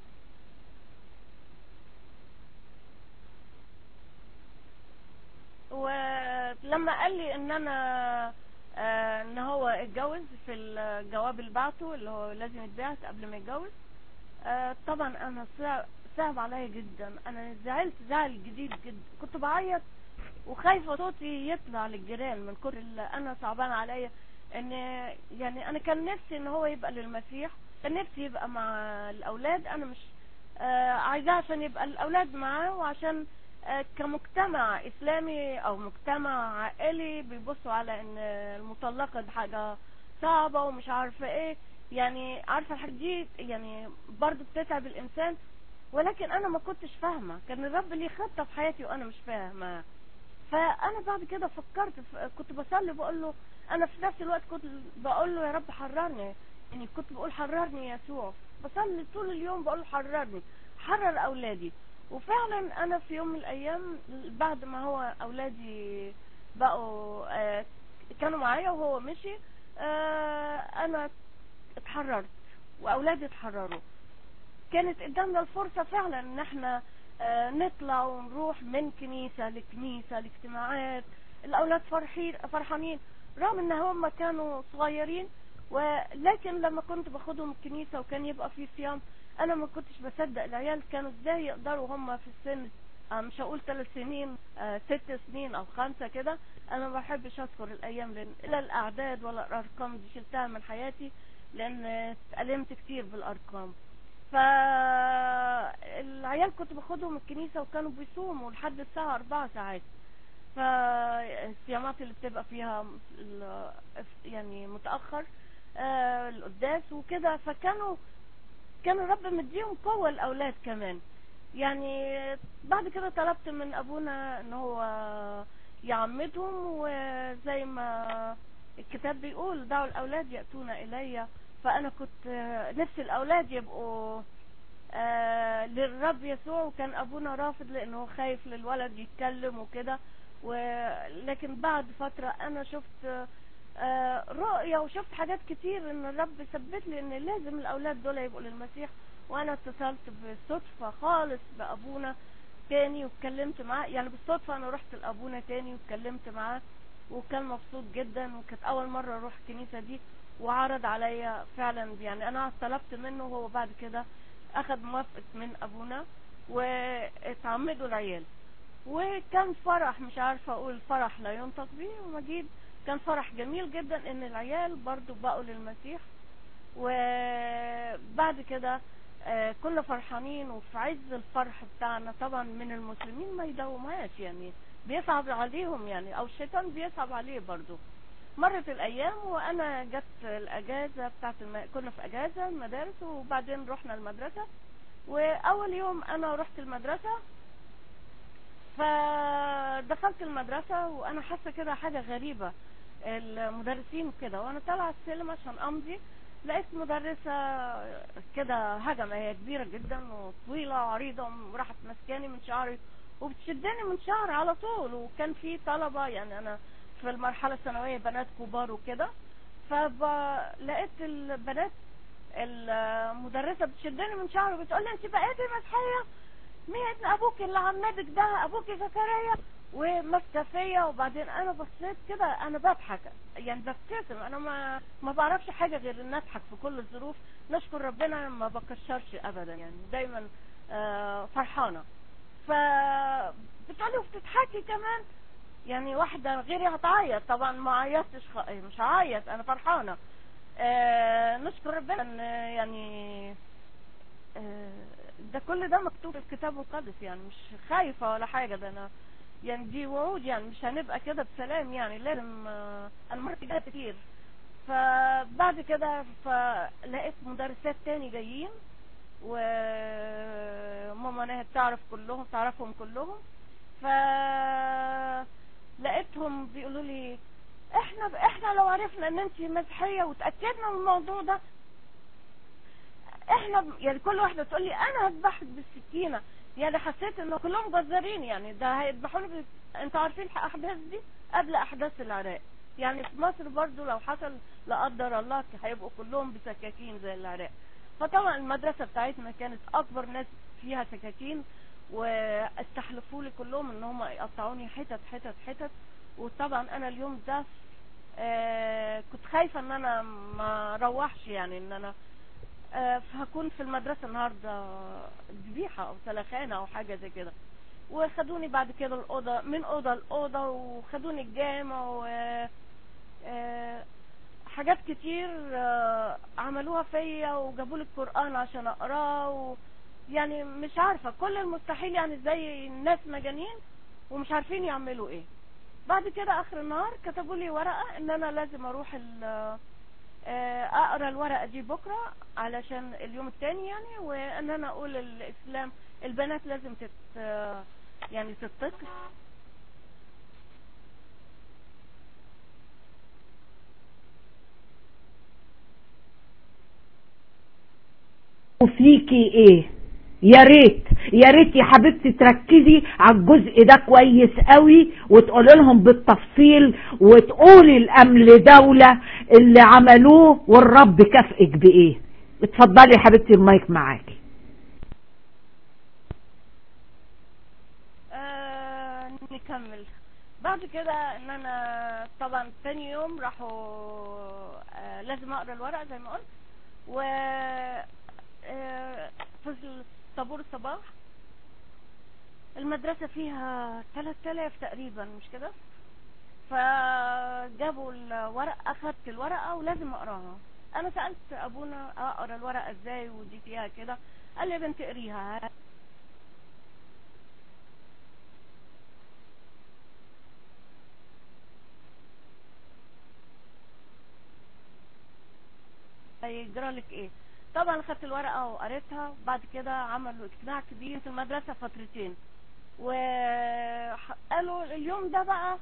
ولما قال لي ان انا آه، ان هو اتجوز في الجواب اللي بعته اللي هو لازم يتبعت قبل ما يتجوز آه، طبعا انا صعب, صعب عليا جدا انا زعلت زعل جديد جدا كنت بعيط وخايفة صوتي يطلع للجيران من كتر اللي انا صعبان عليا ان يعني انا كان نفسي ان هو يبقى للمسيح كان نفسي يبقى مع الاولاد انا مش آه، عايزاه عشان يبقى الاولاد معاه وعشان آه، كمجتمع اسلامي او مجتمع عائلي بيبصوا على ان المطلقة دي حاجة صعبة ومش عارفة ايه يعني عارفة الحاجة دي يعني برضو بتتعب الانسان ولكن انا ما كنتش فاهمة كان الرب ليه خطة في حياتي وانا مش فاهمة فانا بعد كده فكرت في كنت بصلي بقول له انا في نفس الوقت كنت بقول له يا رب حررني يعني كنت بقول حررني يا يسوع بصلي طول اليوم بقول له حررني حرر اولادي وفعلا انا في يوم من الايام بعد ما هو اولادي بقوا آه، كانوا معايا وهو مشي آه، انا اتحررت واولادي اتحرروا كانت قدامنا الفرصة فعلا ان احنا آه، نطلع ونروح من كنيسة لكنيسة لاجتماعات الاولاد فرحين فرحانين رغم ان هم كانوا صغيرين ولكن لما كنت باخدهم الكنيسة وكان يبقى في صيام انا ما كنتش بصدق العيال كانوا ازاي يقدروا هم في السن آه، مش هقول ثلاث سنين آه، ست سنين او خمسة كده انا ما بحبش اذكر الايام لان لا الاعداد ولا الارقام دي شلتها من حياتي لان اتألمت كتير بالارقام فالعيال كنت باخدهم الكنيسة وكانوا بيصوموا لحد الساعة أربعة ساعات فالصيامات اللي بتبقى فيها ال- يعني متأخر آه، القداس وكده فكانوا كان الرب مديهم قوة الأولاد كمان يعني بعد كده طلبت من أبونا إن هو يعمدهم وزي ما الكتاب بيقول دعوا الأولاد يأتون إلي فأنا كنت آه، نفسي الأولاد يبقوا آه، للرب يسوع وكان أبونا رافض لأنه خايف للولد يتكلم وكده ولكن بعد فترة أنا شفت آه، رؤية وشفت حاجات كتير ان الرب ثبت لي ان لازم الاولاد دول يبقوا للمسيح وانا اتصلت بالصدفة خالص بابونا تاني واتكلمت معاه يعني بالصدفة انا رحت لابونا تاني واتكلمت معاه وكان مبسوط جدا وكانت اول مرة اروح الكنيسة دي وعرض عليا فعلا يعني انا طلبت منه وهو بعد كده اخذ موافقة من ابونا واتعمدوا العيال وكان فرح مش عارفة اقول فرح لا ينطق به ومجيد كان فرح جميل جدا ان العيال برضو بقوا للمسيح وبعد كده آه، كنا فرحانين وفي عز الفرح بتاعنا طبعا من المسلمين ما يداومهاش يعني بيصعب عليهم يعني او الشيطان بيصعب عليه برضو مرت الايام وانا جت الاجازة بتاعت الم... كنا في اجازة المدارس وبعدين رحنا المدرسة واول يوم انا رحت المدرسة فدخلت المدرسة وانا حاسة كده حاجة غريبة المدرسين كده وانا طالعة السلم عشان امضي لقيت مدرسة كده هجمة هي كبيرة جدا وطويلة وعريضة وراحت مسكاني من شعري وبتشدني من شعري على طول وكان في طلبة يعني انا في المرحلة الثانوية بنات كبار وكده فلقيت البنات المدرسة بتشدني من شعري وبتقول لي انت بقيتي مسيحية مين ابوك اللي عمدك ده ابوك زكريا وماسكه فيا وبعدين انا بصيت كده انا بضحك يعني ببتسم انا ما ما بعرفش حاجه غير ان اضحك في كل الظروف نشكر ربنا ما بكشرش ابدا يعني دايما آه، فرحانه ف بتقولي وبتضحكي كمان يعني واحده غيري هتعيط طبعا ما عيطتش خ... مش هعيط انا فرحانه آه، نشكر ربنا ان يعني آه، ده كل ده مكتوب في الكتاب المقدس يعني مش خايفه ولا حاجه ده انا يعني دي وعود يعني مش هنبقى كده بسلام يعني لازم آه، انا مرت كده كتير فبعد كده فلقيت مدرسات تاني جايين وماما نهد تعرف كلهم تعرفهم كلهم ف لقيتهم بيقولوا لي احنا احنا لو عرفنا ان انت مسيحيه وتاكدنا من الموضوع ده احنا يعني كل واحده تقول لي انا هذبحك بالسكينه يعني حسيت انه كلهم جزارين يعني ده هيذبحوني بال... انتوا عارفين الاحداث دي قبل احداث العراق يعني في مصر برضو لو حصل لا قدر الله هيبقوا كلهم بسكاكين زي العراق فطبعا المدرسه بتاعتنا كانت اكبر ناس فيها سكاكين واستحلفوا لي كلهم ان هم يقطعوني حتت حتت حتت وطبعا انا اليوم ده آه كنت خايفه ان انا ما اروحش يعني ان انا آه هكون في المدرسه النهارده ذبيحه او سلخانه او حاجه زي كده وخدوني بعد كده الاوضه من اوضه لاوضه وخدوني الجامع و آه حاجات كتير آه عملوها فيا وجابوا لي القران عشان اقراه و يعني مش عارفه كل المستحيل يعني زي الناس مجانين ومش عارفين يعملوا ايه بعد كده اخر النهار كتبوا لي ورقه ان انا لازم اروح اقرا الورقه دي بكره علشان اليوم التاني يعني وان انا اقول الاسلام البنات لازم تت يعني تتقي وفيكي ايه يا ريت يا ريت يا حبيبتي تركزي على الجزء ده كويس قوي وتقولي لهم بالتفصيل وتقولي الامن دولة اللي عملوه والرب كافئك بايه اتفضلي يا حبيبتي المايك معاكي آه نكمل بعد كده ان انا طبعا تاني يوم راحوا آه لازم اقرا الورق زي ما قلت و آه في طابور الصباح المدرسة فيها 3000 تقريبا مش كده فجابوا الورق اخدت الورقة ولازم اقراها انا سألت ابونا اقرا الورقة ازاي ودي فيها كده قال لي يا بنت اقريها هيجرى لك ايه طبعا خدت الورقة وقريتها بعد كده عملوا اجتماع كبير في المدرسة فترتين وقالوا اليوم ده بقى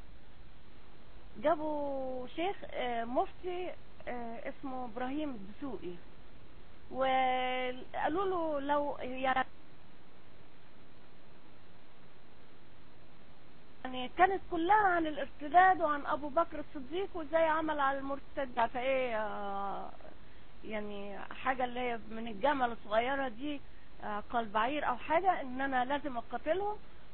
جابوا شيخ مفتي اسمه ابراهيم الدسوقي وقالوا له لو يعني يعني كانت كلها عن الارتداد وعن ابو بكر الصديق وازاي عمل على المرتد عارفه ايه يعني حاجة اللي هي من الجمل الصغيرة دي قلب بعير او حاجة ان انا لازم اقاتلهم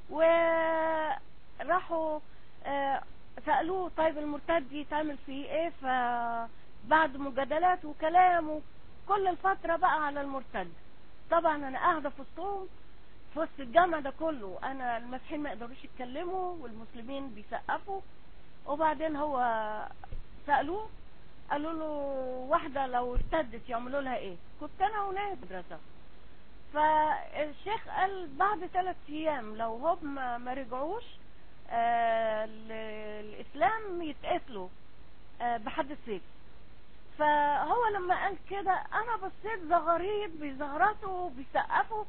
وراحوا سألوه طيب المرتد دي تعمل فيه ايه فبعد مجادلات وكلام وكل الفترة بقى على المرتد طبعا انا قاعدة في وسطهم في وسط الجامع ده كله انا المسيحيين ما يقدروش يتكلموا والمسلمين بيسقفوا وبعدين هو سألوه قالوا له واحدة لو ارتدت يعملوا لها ايه كنت انا وناهي مدرسة فالشيخ قال بعد ثلاث ايام لو هم ما رجعوش آه الاسلام يتقتلوا آه بحد السيف فهو لما قال كده انا بصيت زغاريد بيزغرطوا بيسقفوا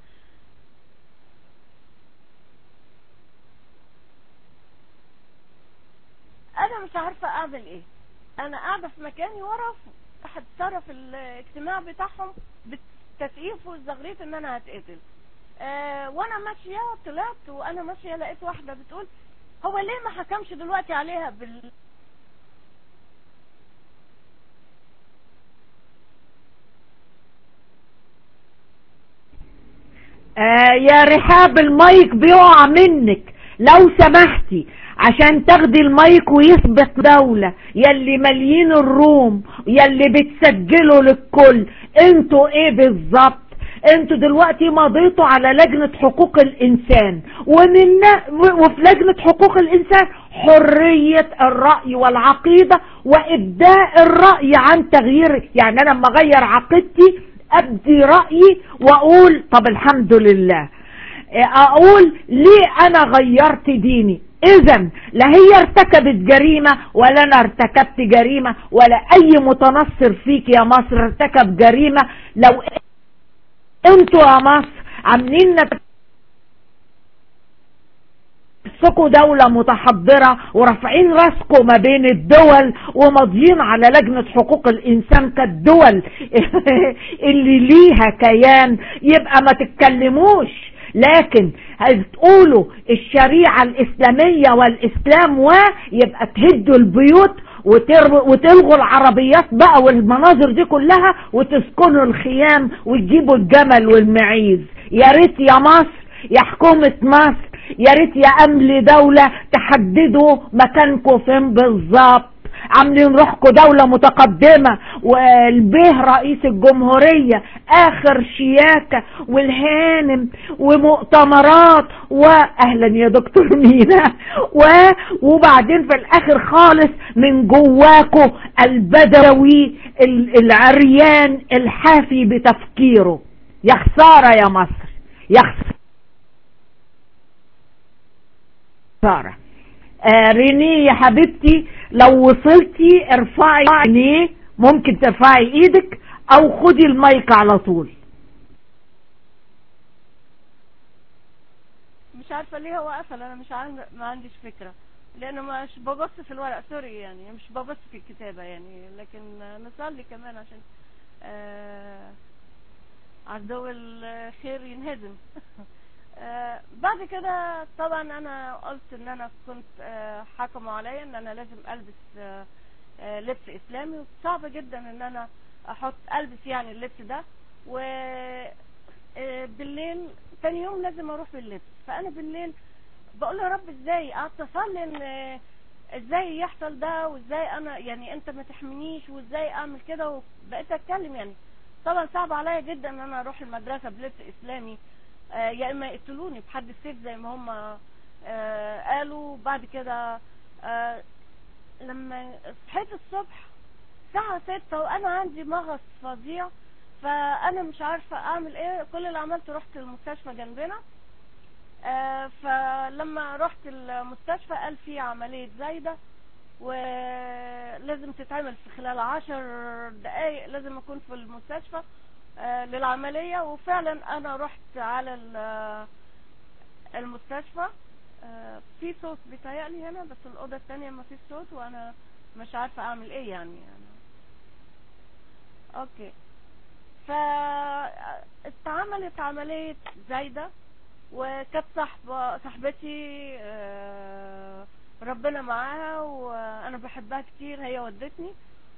انا مش عارفة اعمل ايه انا قاعدة في مكاني ورا احد طرف الاجتماع بتاعهم بالتسقيف والزغريت ان انا هتقتل أه وانا ماشية طلعت وانا ماشية لقيت واحدة بتقول هو ليه ما حكمش دلوقتي عليها بال آه يا رحاب المايك بيقع منك لو سمحتي عشان تاخدي المايك ويثبت دولة يلي ماليين الروم يلي بتسجلوا للكل انتوا ايه بالظبط انتوا دلوقتي مضيتوا على لجنة حقوق الانسان ومن وفي لجنة حقوق الانسان حرية الرأي والعقيدة وابداء الرأي عن تغيير يعني انا لما اغير عقيدتي ابدي رأيي واقول طب الحمد لله اقول ليه انا غيرت ديني اذا لا هي ارتكبت جريمة ولا انا ارتكبت جريمة ولا اي متنصر فيك يا مصر ارتكب جريمة لو انتوا يا مصر عاملين نفسكوا دولة متحضرة ورافعين راسكم ما بين الدول وماضيين على لجنة حقوق الانسان كالدول اللي ليها كيان يبقى ما تتكلموش لكن تقولوا الشريعة الاسلامية والاسلام ويبقى تهدوا البيوت وتلغوا العربيات بقى والمناظر دي كلها وتسكنوا الخيام وتجيبوا الجمل والمعيز يا ريت يا مصر يا حكومة مصر يا ريت يا امل دولة تحددوا مكانكم فين بالظبط عاملين روحكم دولة متقدمة والبيه رئيس الجمهورية اخر شياكة والهانم ومؤتمرات واهلا يا دكتور مينا و... وبعدين في الاخر خالص من جواكم البدوي العريان الحافي بتفكيره يا خسارة يا مصر يا خسارة آه ريني يا حبيبتي لو وصلتي ارفعي عينيه ممكن ترفعي ايدك او خدي المايك على طول مش عارفة ليه هو قفل انا مش عند... ما عنديش فكرة لانه مش ببص في الورق سوري يعني مش ببص في الكتابة يعني لكن نصلي كمان عشان آه عدو الخير ينهزم آه بعد كده طبعا انا قلت ان انا كنت آه حكموا عليا ان انا لازم البس آه لبس اسلامي وصعب جدا ان انا احط البس يعني اللبس ده و بالليل تاني يوم لازم اروح باللبس فانا بالليل بقول يا رب ازاي قعدت اصلي ان ازاي يحصل ده وازاي انا يعني انت ما تحمينيش وازاي اعمل كده وبقيت اتكلم يعني طبعا صعب عليا جدا ان انا اروح المدرسه بلبس اسلامي آه يا اما يقتلوني بحد السيف زي ما هم آه قالوا بعد كده آه لما صحيت الصبح الساعة ستة وانا عندي مغص فظيع فانا مش عارفة اعمل ايه كل اللي عملته رحت المستشفى جنبنا فلما رحت المستشفى قال في عملية زايدة ولازم تتعمل في خلال عشر دقايق لازم اكون في المستشفى للعملية وفعلا انا رحت على المستشفى في صوت بيتهيألي هنا بس الأوضة الثانية ما فيش صوت وانا مش عارفة اعمل ايه يعني أنا. اوكي فاتعملت عملية زايدة وكانت صاحبة صاحبتي ربنا معاها وانا بحبها كتير هي ودتني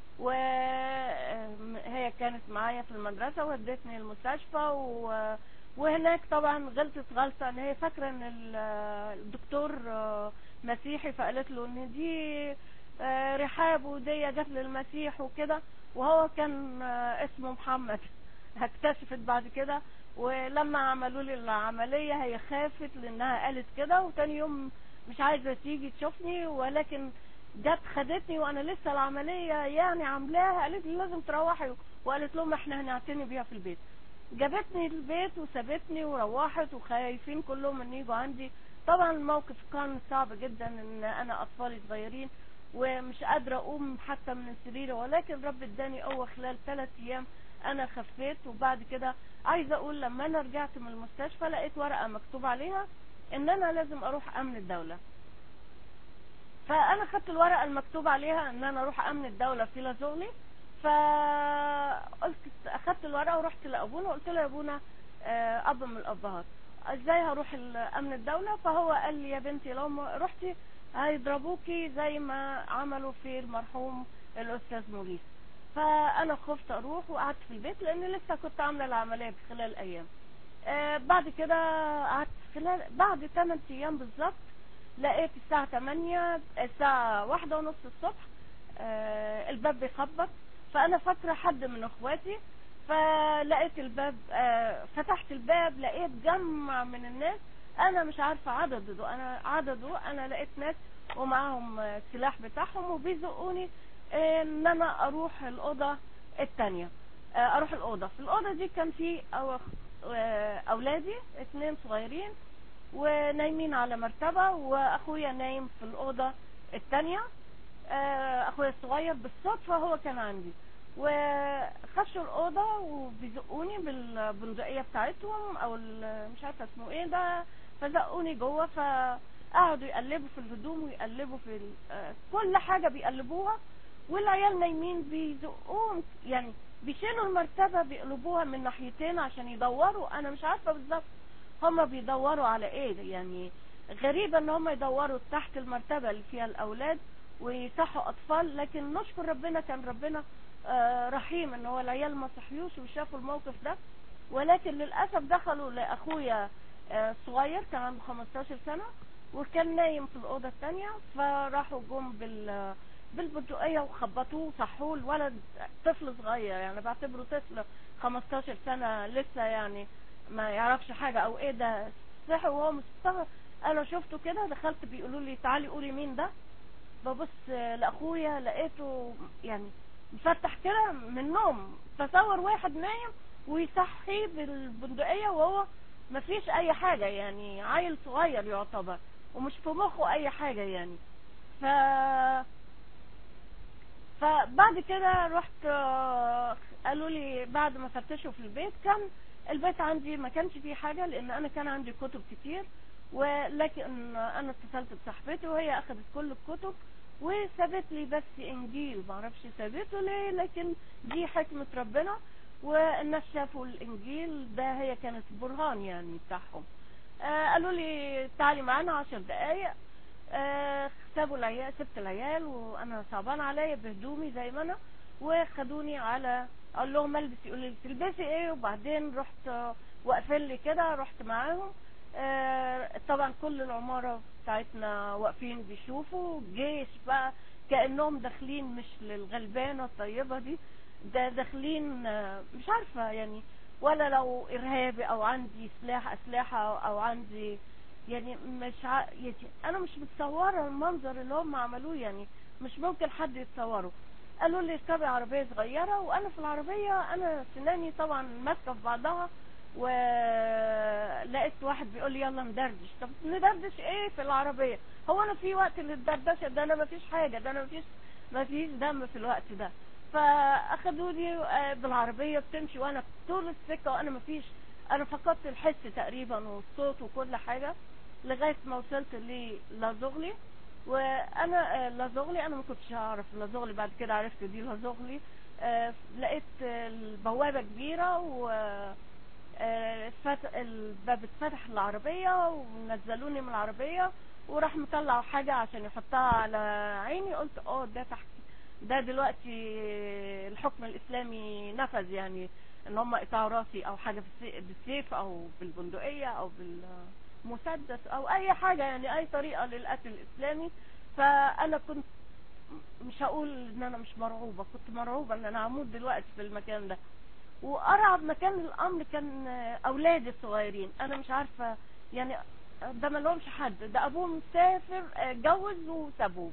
وهي كانت معايا في المدرسة ودتني المستشفى و... وهناك طبعا غلطت غلطة ان هي فاكرة ان الدكتور مسيحي فقالت له ان دي رحاب ودي جت للمسيح وكده وهو كان اسمه محمد اكتشفت بعد كده ولما عملوا لي العملية هي خافت لانها قالت كده وتاني يوم مش عايزة تيجي تشوفني ولكن جت خدتني وانا لسه العملية يعني عاملاها قالت لي لازم تروحي وقالت لهم احنا هنعتني بيها في البيت جابتني البيت وسابتني وروحت وخايفين كلهم ان يجوا عندي طبعا الموقف كان صعب جدا ان انا اطفالي صغيرين ومش قادرة اقوم حتى من سريري ولكن رب اداني قوة خلال ثلاث ايام انا خفيت وبعد كده عايزة اقول لما انا رجعت من المستشفى لقيت ورقة مكتوب عليها ان انا لازم اروح امن الدولة فانا خدت الورقة المكتوب عليها ان انا اروح امن الدولة في لازوني فقلت اخدت الورقة ورحت لابونا وقلت له يا ابونا اب من الابهات ازاي هروح امن الدولة فهو قال لي يا بنتي لو ما رحتي هيضربوكي زي ما عملوا في المرحوم الاستاذ موريس فانا خفت اروح وقعدت في البيت لان لسه كنت عامله العمليه في خلال ايام آه بعد كده قعدت خلال بعد 8 ايام بالظبط لقيت الساعة 8 الساعة واحدة ونص الصبح آه، الباب بيخبط فانا فاكرة حد من اخواتي فلقيت الباب آه، فتحت الباب لقيت جمع من الناس انا مش عارفة عدده انا عدده انا لقيت ناس ومعاهم آه، السلاح بتاعهم وبيزقوني آه، ان انا اروح الاوضة التانية آه، اروح الاوضة في الاوضة دي كان في أو- آه، اولادي اتنين صغيرين ونايمين على مرتبة واخويا نايم في الاوضة التانية آه، اخويا الصغير بالصدفة هو كان عندي وخشوا الاوضة وبيزقوني بالبندقية بتاعتهم او ال- مش عارفة اسمه ايه ده فزقوني جوه فقعدوا يقلبوا في الهدوم ويقلبوا في ال- آه، كل حاجة بيقلبوها والعيال نايمين بيزقوهم يعني بيشيلوا المرتبة بيقلبوها من ناحيتين عشان يدوروا انا مش عارفة بالظبط هما بيدوروا على ايه يعني غريبة ان هما يدوروا تحت المرتبة اللي فيها الاولاد ويصحوا اطفال لكن نشكر ربنا كان ربنا آه، رحيم ان هو العيال ما صحيوش وشافوا الموقف ده ولكن للاسف دخلوا لاخويا آه، صغير كان عنده 15 سنة وكان نايم في الاوضة الثانية فراحوا جم بال بالبندقية وخبطوه وصحوه الولد طفل صغير يعني بعتبره طفل 15 سنة لسه يعني ما يعرفش حاجة او ايه ده صحي وهو مستغرب انا شفته كده دخلت بيقولوا لي تعالي قولي مين ده ببص لاخويا لقيته يعني مفتح كده من النوم تصور واحد نايم ويصحيه بالبندقية وهو مفيش اي حاجة يعني عيل صغير يعتبر ومش في مخه اي حاجة يعني ف فبعد كده رحت آه، قالوا لي بعد ما فتشوا في البيت كان البيت عندي ما كانش فيه حاجة لان انا كان عندي كتب كتير ولكن انا اتصلت بصاحبتي وهي اخذت كل الكتب وسابت لي بس انجيل معرفش سابته ليه لكن دي حكمة ربنا والناس شافوا الانجيل ده هي كانت برهان يعني بتاعهم آه قالوا لي تعالي معانا عشر دقايق آه سابوا العيال سبت العيال وانا صعبان عليا بهدومي زي ما انا وخدوني على اقول لهم البس يقولوا لي تلبسي ايه وبعدين رحت آه، واقفين لي كده رحت معاهم آه، طبعا كل العمارة بتاعتنا واقفين بيشوفوا جيش بقى كأنهم داخلين مش للغلبانة الطيبة دي ده داخلين آه، مش عارفة يعني ولا لو إرهابي أو عندي سلاح أسلحة أو عندي يعني مش ع... يعني أنا مش متصورة المنظر اللي هم عملوه يعني مش ممكن حد يتصوره قالوا لي اركبي عربية صغيرة وأنا في العربية أنا سناني طبعا ماسكة في بعضها ولقيت واحد بيقول لي يلا ندردش طب ندردش ايه في العربية هو انا في وقت للدردشة ده انا مفيش حاجة ده انا مفيش مفيش دم في الوقت ده فاخدوني آه، بالعربية بتمشي وانا طول السكة وانا مفيش انا فقدت الحس تقريبا والصوت وكل حاجة لغاية ما وصلت للازغلي وانا آه، لازغلي انا ما كنتش اعرف لازغلي بعد كده عرفت دي لازغلي آه، لقيت آه، البوابة كبيرة و آه، فت- الباب اتفتح العربية ونزلوني من العربية وراح مطلع حاجة عشان يحطها على عيني قلت اه ده تحت ده دلوقتي الحكم الاسلامي نفذ يعني ان هم قطعوا راسي او حاجة بالسي- بالسيف او بالبندقية او بالمسدس او اي حاجة يعني اي طريقة للقتل الاسلامي فانا كنت مش هقول ان انا مش مرعوبة كنت مرعوبة ان انا هموت دلوقتي في المكان ده وارعب مكان الامر كان اولادي الصغيرين انا مش عارفه يعني ده ما لهمش حد ده ابوهم مسافر آه، اتجوز وسابوه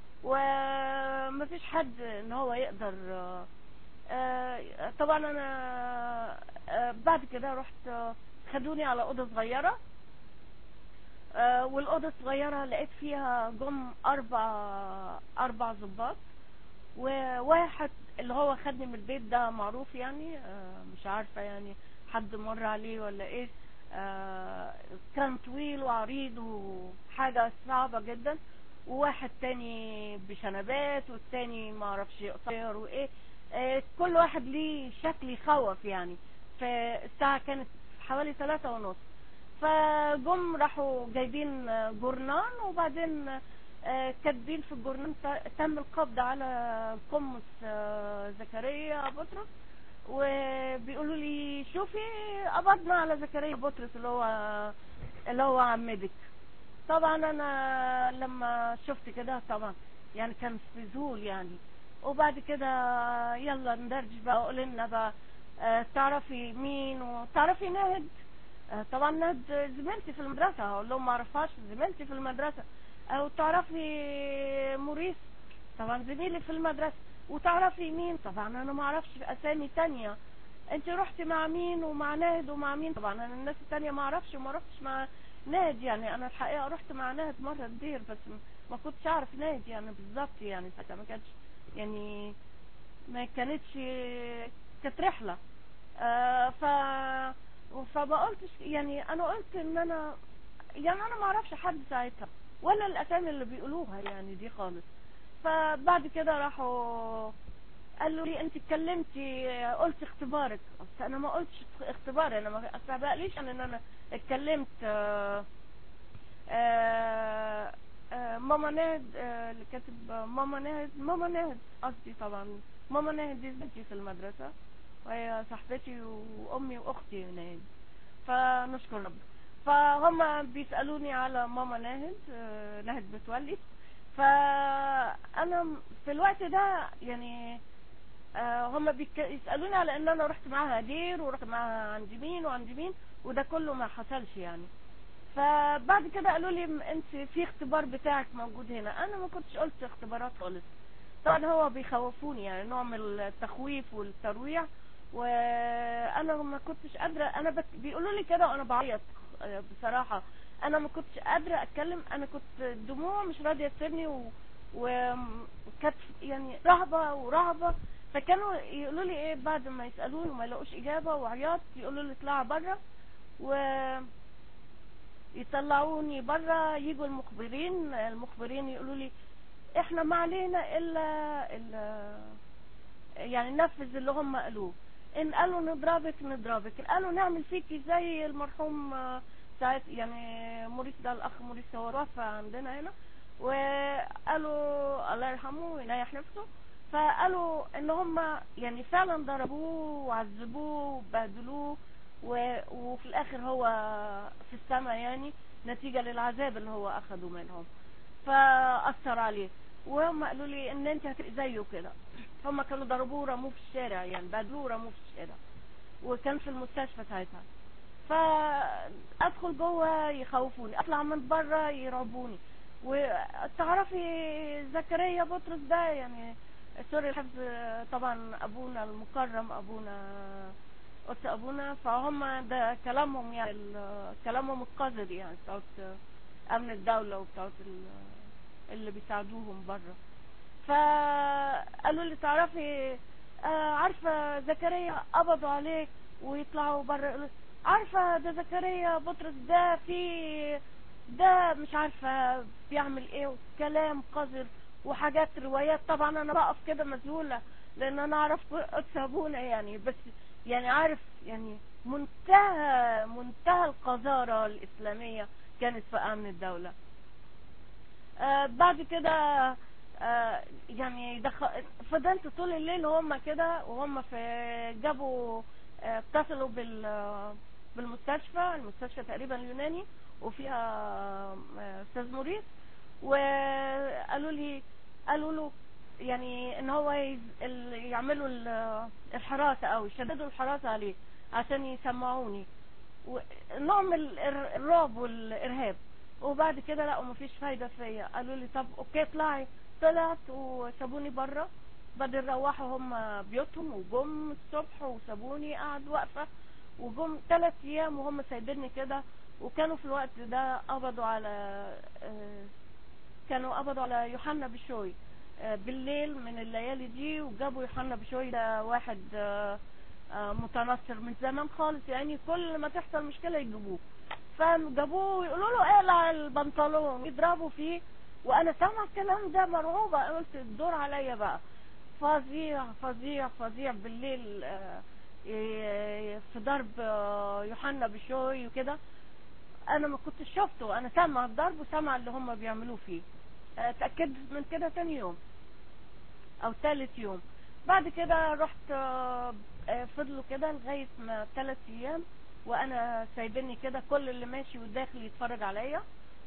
ومفيش حد ان هو يقدر آه، آه، طبعا انا آه، بعد كده رحت آه، خدوني على اوضه صغيره آه، والاوضه الصغيره لقيت فيها جم اربع اربع ضباط وواحد اللي هو خدني من البيت ده معروف يعني آه، مش عارفة يعني حد مر عليه ولا ايه آه، كان طويل وعريض وحاجة صعبة جدا وواحد تاني بشنبات والتاني ما اعرفش قصير وايه آه، كل واحد ليه شكل يخوف يعني فالساعة كانت حوالي ثلاثة ونص فجم راحوا جايبين آه، جورنان وبعدين آه، كاتبين في الجورنال ت- تم القبض على قمص آه، زكريا بطرس وبيقولوا لي شوفي قبضنا على زكريا بطرس اللي هو اللي هو عمدك طبعا انا لما شفت كده طبعا يعني كان في ذهول يعني وبعد كده يلا ندرج بقى قول لنا بقى آه، تعرفي مين وتعرفي نهد آه، طبعا نهد زميلتي في المدرسة هقول لهم ما اعرفهاش زميلتي في المدرسة او تعرفي موريس طبعا زميلي في المدرسة وتعرفي مين طبعا انا ما اعرفش اسامي تانية انت رحتي مع مين ومع ناهد ومع مين طبعا انا الناس التانية ما اعرفش وما رحتش مع ناهد يعني انا الحقيقة رحت مع ناهد مرة كتير بس م- ما كنتش اعرف ناهد يعني بالظبط يعني ساعتها ما كانتش يعني ما كانتش كانت رحلة آه ف فما قلتش يعني انا قلت ان انا يعني انا ما اعرفش حد ساعتها ولا الاسامي اللي بيقولوها يعني دي خالص فبعد كده راحوا قالوا لي انت اتكلمتي قلت اختبارك بس انا ما قلتش اختباري انا ما استبقليش ان انا اتكلمت آه، آه، آه، ماما ناهد آه، اللي كاتب ماما ناهد ماما ناهد قصدي طبعا ماما ناهد دي بنتي في المدرسة وهي صاحبتي وامي واختي ناهد فنشكر رب فهم بيسألوني على ماما ناهد آه، ناهد بتولي فانا في الوقت ده يعني آه، هم بيك- يسألوني على ان انا رحت معاها دير ورحت معاها عند مين وعند مين وده كله ما حصلش يعني فبعد كده قالوا لي م- انت في اختبار بتاعك موجود هنا انا ما كنتش قلت اختبارات خالص طبعا هو بيخوفوني يعني نوع من التخويف والترويع وانا ما كنتش قادره انا بت... بيقولوا لي كده وانا بعيط آه، بصراحه انا ما كنتش قادره اتكلم انا كنت الدموع مش راضيه تسيبني و... وكانت يعني رهبه ورهبه فكانوا يقولوا لي ايه بعد ما يسالوني وما يلاقوش اجابه وعياط يقولوا لي اطلعي بره و يطلعوني بره يجوا المخبرين المخبرين يقولوا لي احنا ما علينا الا الا يعني ننفذ اللي هم قالوه ان قالوا نضربك نضربك ان قالوا نعمل فيكي زي المرحوم آه، ساعت يعني موريس ده الاخ موريس هو توفى عندنا هنا وقالوا الله يرحمه ويريح نفسه فقالوا ان هم يعني فعلا ضربوه وعذبوه وبهدلوه و- وفي الاخر هو في السماء يعني نتيجة للعذاب اللي هو اخده منهم فاثر عليه وهم قالوا لي ان انت هتبقي زيه كده هم كانوا ضربوه ورموه في الشارع يعني بهدلوه ورموه في الشارع وكان في المستشفى ساعتها فادخل جوه يخوفوني اطلع من بره يرعبوني وتعرفي زكريا بطرس ده يعني سوري الحفظ طبعا ابونا المكرم ابونا قلت ابونا فهم ده كلامهم يعني ال- كلامهم القذر يعني بتوع امن الدوله وبتوع اللي بيساعدوهم بره فقالوا لي تعرفي آه، عارفه زكريا قبضوا عليه ويطلعوا بره يقولوا عارفه ده زكريا بطرس ده في ده مش عارفه بيعمل ايه وكلام قذر وحاجات روايات طبعا انا بقف كده مذهوله لان انا اعرف قدس ابونا يعني بس يعني عارف يعني منتهى منتهى القذاره الاسلاميه كانت في امن الدوله آه بعد كده آه يعني دخل فضلت طول الليل وهم كده وهم في جابوا آه اتصلوا بال بالمستشفى المستشفى تقريبا اليوناني وفيها آه، استاذ موريس وقالوا لي قالوا له يعني ان هو يز- ال- يعملوا ال- الحراسه او يشددوا الحراسه عليه عشان يسمعوني و- نوع من ال- الر- الرعب والارهاب وبعد كده لقوا مفيش فايده فيا قالوا لي طب اوكي اطلعي طلعت وسابوني بره بعدين روحوا هم بيوتهم وجم الصبح وسابوني قعد واقفه وجم ثلاث ايام وهم سايبيني كده وكانوا في الوقت ده قبضوا على آه، كانوا قبضوا على يوحنا بشوي آه، بالليل من الليالي دي وجابوا يوحنا بشوي ده واحد آه، آه، متنصر من زمان خالص يعني كل ما تحصل مشكلة يجيبوه فجابوه ويقولوا له اقلع البنطلون يضربوا فيه وانا سامع الكلام ده مرعوبة قلت الدور عليا بقى فظيع فظيع فظيع بالليل آه، ي- في ضرب آه، يوحنا بشوي وكده انا ما كنتش شفته انا سامع الضرب وسامع اللي هم بيعملوه فيه آه، اتاكدت من كده تاني يوم او ثالث يوم بعد كده رحت آه، آه، فضلوا كده لغايه ما ثلاث ايام وانا سايبني كده كل اللي ماشي وداخل يتفرج عليا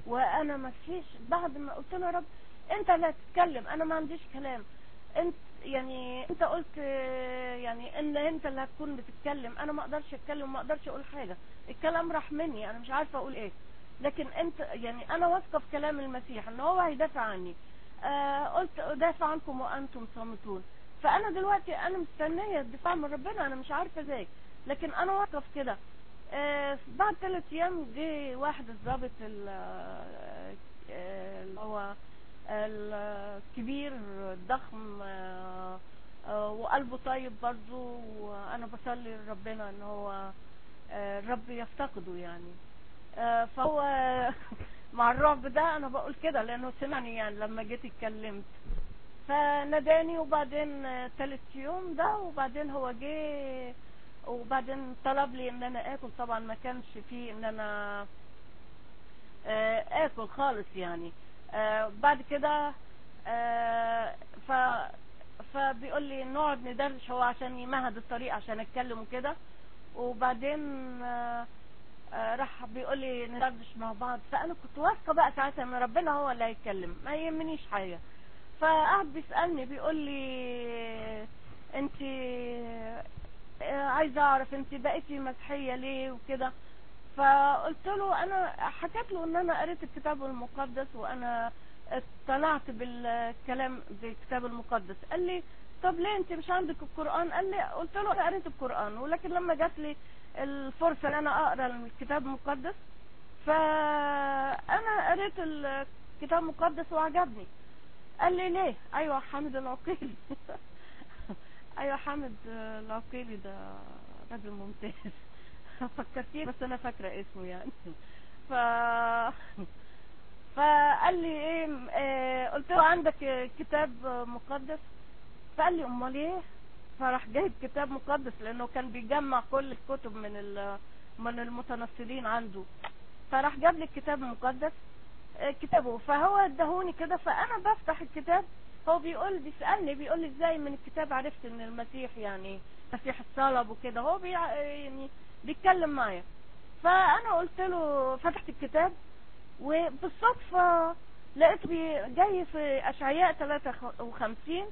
وانا ما فيش بعد ما قلت له يا رب انت اللي هتتكلم انا ما عنديش كلام انت يعني انت قلت آه، يعني ان انت اللي هتكون بتتكلم انا ما اقدرش اتكلم ما اقدرش اقول حاجه الكلام راح مني انا مش عارفه اقول ايه لكن انت يعني انا واثقه في كلام المسيح ان هو هيدافع عني آه قلت ادافع عنكم وانتم صامتون فانا دلوقتي انا مستنيه الدفاع من ربنا انا مش عارفه ازاي لكن انا واثقه في كده آه بعد ثلاث ايام جه واحد الضابط ال- آه، اللي هو الكبير الضخم آه، آه، وقلبه طيب برضه وانا بصلي لربنا ان هو آه، الرب يفتقده يعني آه، فهو مع الرعب ده انا بقول كده لانه سمعني يعني لما جيت اتكلمت فناداني وبعدين آه، تالت يوم ده وبعدين هو جه وبعدين طلب لي ان انا اكل طبعا ما كانش فيه ان انا آه، اكل خالص يعني آه، بعد كده آه، ف فبيقول لي نقعد ندردش هو عشان يمهد الطريق عشان اتكلم وكده وبعدين آه، آه، راح بيقول لي ندردش مع بعض فانا كنت واثقه بقى ساعتها ان ربنا هو اللي هيتكلم ما يهمنيش حاجه فقعد بيسالني بيقول لي انت عايزه اعرف انت بقيتي مسيحيه ليه وكده فقلت له انا حكيت له ان انا قريت الكتاب المقدس وانا اطلعت بالكلام بالكتاب المقدس قال لي طب ليه انت مش عندك القران قال لي قلت له انا قريت القران ولكن لما جات لي الفرصه ان انا اقرا الكتاب المقدس فانا قريت الكتاب المقدس وعجبني قال لي ليه ايوه حامد العقيلي ايوه حامد العقيلي ده راجل ممتاز فكرتيه بس انا فاكره اسمه يعني ف فقال لي ايه آه، قلت له عندك كتاب مقدس فقال لي امال ايه فراح جايب كتاب مقدس لانه كان بيجمع كل الكتب من ال- من المتنصرين عنده فراح جاب لي الكتاب المقدس آه، كتابه فهو ادهوني كده فانا بفتح الكتاب هو بيقول بيسالني بيقول لي ازاي من الكتاب عرفت ان المسيح يعني مسيح الصلب وكده هو بي يعني بيتكلم معايا فانا قلت له فتحت الكتاب وبالصدفه لقيت بي جاي في اشعياء 53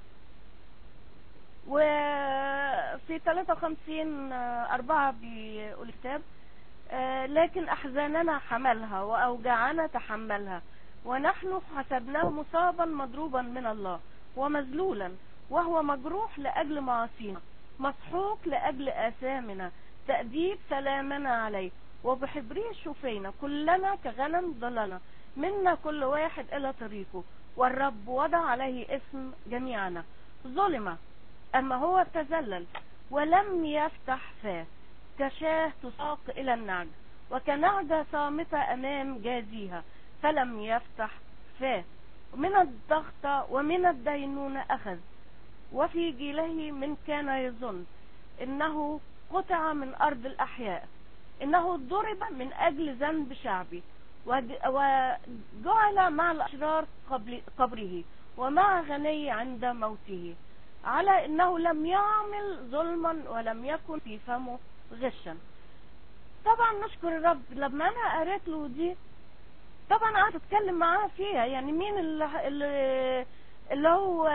وفي 53 آه، أربعة بيقول الكتاب آه، لكن أحزاننا حملها وأوجاعنا تحملها ونحن حسبناه مصابا مضروبا من الله ومذلولا وهو مجروح لأجل معاصينا مسحوق لأجل آثامنا تأديب سلامنا عليه وبحبره شفينا كلنا كغنم ضلنا منا كل واحد إلى طريقه والرب وضع عليه اسم جميعنا ظلم أما هو تذلل ولم يفتح فاه كشاه تساق إلى النعج وكنعجة صامتة أمام جازيها فلم يفتح فاه من الضغط ومن الدينونة أخذ وفي جيله من كان يظن إنه قطع من أرض الأحياء إنه ضرب من أجل ذنب شعبي وج- وجعل مع الأشرار قبل قبره ومع غني عند موته على انه لم يعمل ظلما ولم يكن في فمه غشا طبعا نشكر الرب لما انا قريت له دي طبعا قعدت اتكلم معاه فيها يعني مين اللي اللي, اللي هو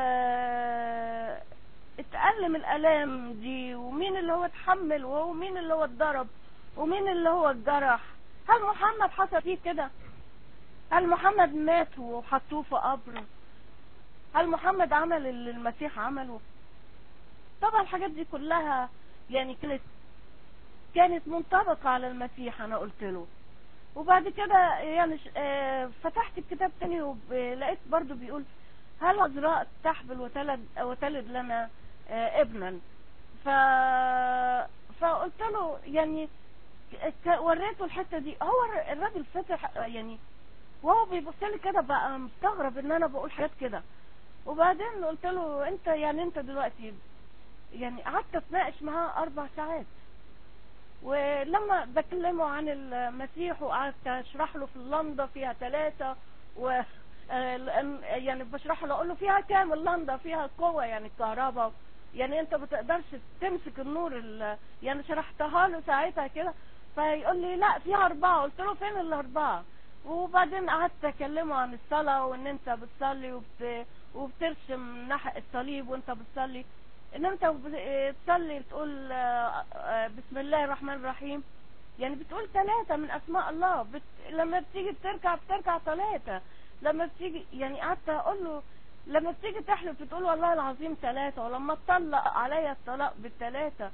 اتألم الالام دي ومين اللي هو اتحمل ومين اللي هو اتضرب ومين اللي هو اتجرح هل محمد حصل فيه كده هل محمد مات وحطوه في قبر هل محمد عمل اللي المسيح عمله طبعا الحاجات دي كلها يعني كانت كانت منطبقة على المسيح انا قلت له وبعد كده يعني ش- آه، فتحت الكتاب تاني ولقيت برضو بيقول هل عذراء تحبل وتلد وتلد لنا آه، ابنا ف فقلت له يعني ك- وريته الحته دي هو الر- الراجل فتح يعني وهو بيبص لي كده بقى مستغرب ان انا بقول حاجات كده وبعدين قلت له انت يعني انت دلوقتي يعني قعدت اتناقش معاه اربع ساعات ولما بكلمه عن المسيح وقعدت اشرح له في اللندا فيها ثلاثة و آه، لأن- يعني بشرح له اقول له فيها كام اللندا فيها قوة يعني الكهرباء يعني انت بتقدرش تمسك النور ال- يعني شرحتها له ساعتها كده فيقول لي لا فيها اربعة قلت له فين الاربعة وبعدين قعدت اكلمه عن الصلاة وان انت بتصلي وبت... وبترسم نح الصليب وانت بتصلي ان انت بتصلي تقول آه، آه، بسم الله الرحمن الرحيم يعني بتقول ثلاثة من اسماء الله بت... لما بتيجي بتركع بتركع ثلاثة لما بتيجي يعني قعدت اقول له لما بتيجي تحلف بتقول والله العظيم ثلاثة ولما تطلق عليا الطلاق بالثلاثة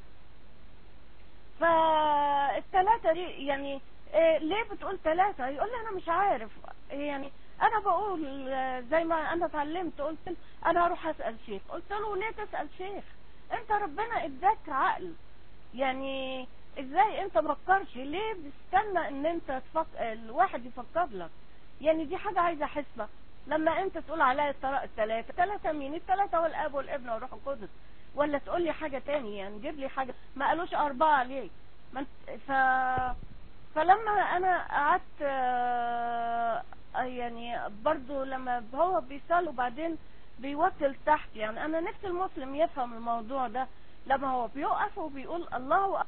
فالثلاثة دي يعني إيه ليه بتقول ثلاثة يقول لي انا مش عارف يعني انا بقول آه، زي ما انا اتعلمت قلت له انا هروح اسأل شيخ قلت له ليه تسأل شيخ انت ربنا اداك عقل يعني ازاي انت مفكرش ليه بتستنى ان انت تفك... الواحد يفكر لك يعني دي حاجة عايزة حسبة لما انت تقول عليا الطلاق الثلاثة الثلاثة مين الثلاثة والاب والابن والروح القدس ولا تقول لي حاجة تاني يعني جيب لي حاجة ما قالوش اربعة ليه ما انت ف فلما انا قعدت آه، يعني برضو لما هو بيصلي وبعدين بيوكل تحت يعني انا نفسي المسلم يفهم الموضوع ده لما هو بيقف وبيقول الله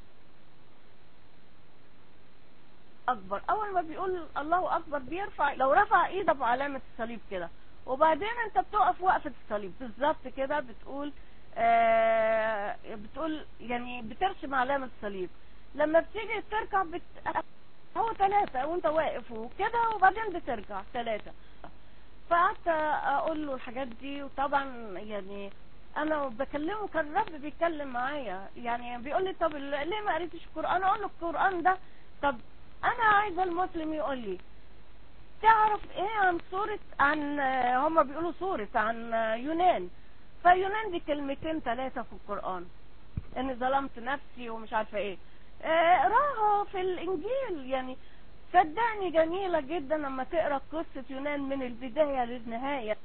اكبر اول ما بيقول الله اكبر بيرفع لو رفع ايده بعلامة الصليب كده وبعدين انت بتقف وقفة الصليب بالظبط كده بتقول آه بتقول يعني بترسم علامة الصليب لما بتيجي تركع بت... هو ثلاثة وانت واقف وكده وبعدين بترجع ثلاثة فقعدت اقول له الحاجات دي وطبعا يعني انا بكلمه كان الرب بيتكلم معايا يعني بيقول لي طب ليه ما قريتش القران اقول له القران ده طب انا عايزه المسلم يقول لي تعرف ايه عن سورة عن هم بيقولوا سورة عن يونان فيونان دي كلمتين ثلاثة في القرآن اني ظلمت نفسي ومش عارفة ايه اقراها في الانجيل يعني صدقني جميلة جدا لما تقرا قصة يونان من البداية للنهاية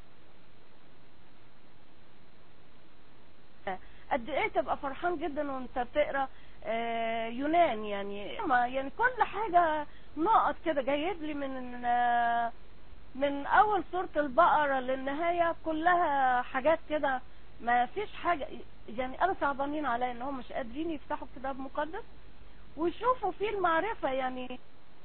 قد ايه تبقى فرحان جدا وانت بتقرا آه، يونان يعني ما- يعني كل حاجة نقط كده جايب لي من آه، من اول سورة البقرة للنهاية كلها حاجات كده ما فيش حاجة يعني انا صعبانين عليا ان هم مش قادرين يفتحوا كتاب مقدس ويشوفوا فيه المعرفة يعني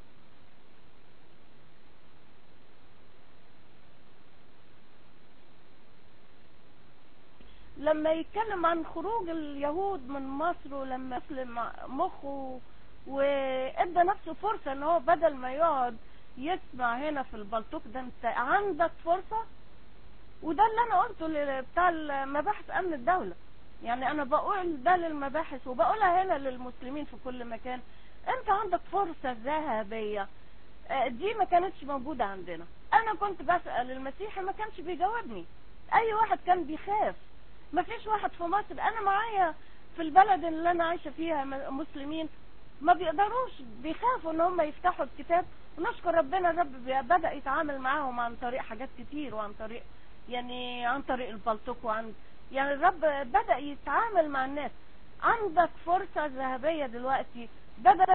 لما يتكلم عن خروج اليهود من مصر ولما اسلم مخه وادى نفسه فرصة ان هو بدل ما يقعد يسمع هنا في البلطوك ده انت عندك فرصة وده اللي انا قلته ل- بتاع مباحث امن الدولة يعني انا بقول ده للمباحث وبقولها هنا للمسلمين في كل مكان انت عندك فرصة ذهبية آه، دي ما كانتش موجودة عندنا انا كنت بسأل المسيحي ما كانش بيجاوبني اي واحد كان بيخاف ما فيش واحد في مصر انا معايا في البلد اللي انا عايشة فيها م- مسلمين ما بيقدروش بيخافوا ان هم يفتحوا الكتاب ونشكر ربنا الرب بي- بدأ يتعامل معاهم عن طريق حاجات كتير وعن طريق يعني عن طريق البلطوك وعن يعني الرب بدأ يتعامل مع الناس عندك فرصة ذهبية دلوقتي بدل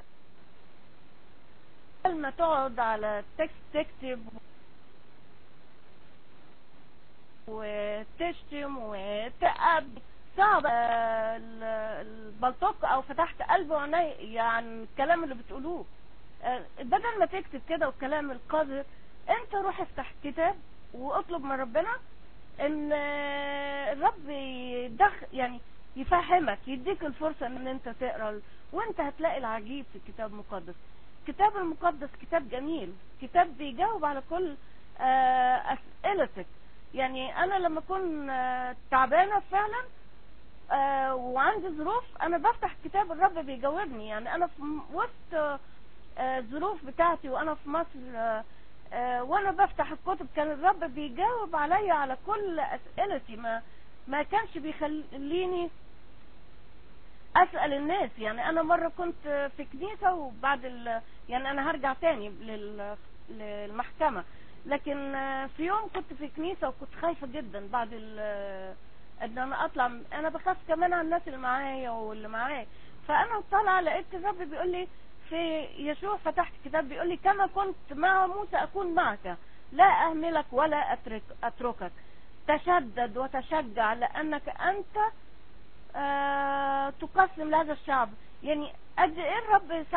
ما تقعد على تكست تكتب وتشتم وتقب صعب آه، ال- البلطوك او فتحت قلبي وعيني عن الكلام اللي بتقولوه آه، بدل ما تكتب كده والكلام القذر انت روح افتح كتاب واطلب من ربنا ان آه، الرب يدخل يعني يفهمك يديك الفرصة ان انت تقرا وانت هتلاقي العجيب في الكتاب المقدس الكتاب المقدس كتاب جميل كتاب بيجاوب على كل آه، اسئلتك يعني انا لما اكون آه، تعبانه فعلا آه، وعندي ظروف انا بفتح كتاب الرب بيجاوبني يعني انا في م- وسط آه، آه، الظروف بتاعتي وانا في مصر آه، آه، وانا بفتح الكتب كان الرب بيجاوب عليا على كل اسئلتي ما ما كانش بيخليني اسال الناس يعني انا مره كنت في كنيسه وبعد ال... يعني انا هرجع تاني لل... للمحكمه لكن آه، في يوم كنت في كنيسه وكنت خايفه جدا بعد ال... ان انا اطلع انا بخاف كمان على الناس اللي معايا واللي معايا فانا طالعه لقيت الرب بيقول لي في يشوع فتحت كتاب بيقول لي كما كنت مع موسى اكون معك لا اهملك ولا اترك اتركك تشدد وتشجع لانك انت آه، تقسم لهذا الشعب يعني قد ايه الرب ساعات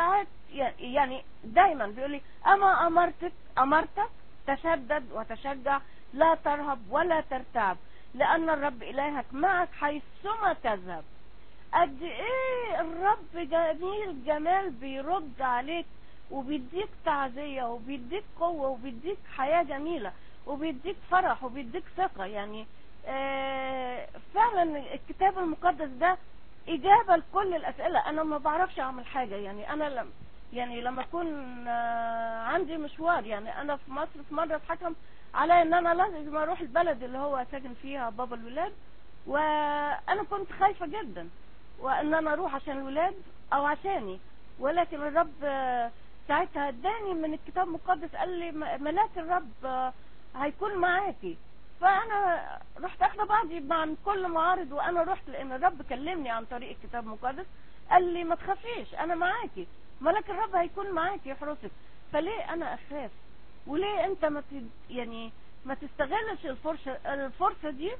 يعني دايما بيقول لي اما امرتك امرتك تشدد وتشجع لا ترهب ولا ترتعب لان الرب الهك معك حيثما تذهب قد ايه الرب جميل جمال بيرد عليك وبيديك تعزية وبيديك قوة وبيديك حياة جميلة وبيديك فرح وبيديك ثقة يعني آه فعلا الكتاب المقدس ده إجابة لكل الأسئلة أنا ما بعرفش أعمل حاجة يعني أنا لم يعني لما أكون آه عندي مشوار يعني أنا في مصر في مرة اتحكم على إن أنا لازم أروح البلد اللي هو ساكن فيها بابا الولاد وأنا كنت خايفة جدا وإن أنا أروح عشان الولاد أو عشاني ولكن الرب آه ساعتها اداني من الكتاب المقدس قال لي ملاك الرب هيكون معاكي فانا رحت اخده بعضي مع كل معارض وانا رحت لان الرب كلمني عن طريق الكتاب المقدس قال لي ما تخافيش انا معاكي ملاك الرب هيكون معاكي يحرسك فليه انا اخاف وليه انت ما يعني ما تستغلش الفرصه الفرصه دي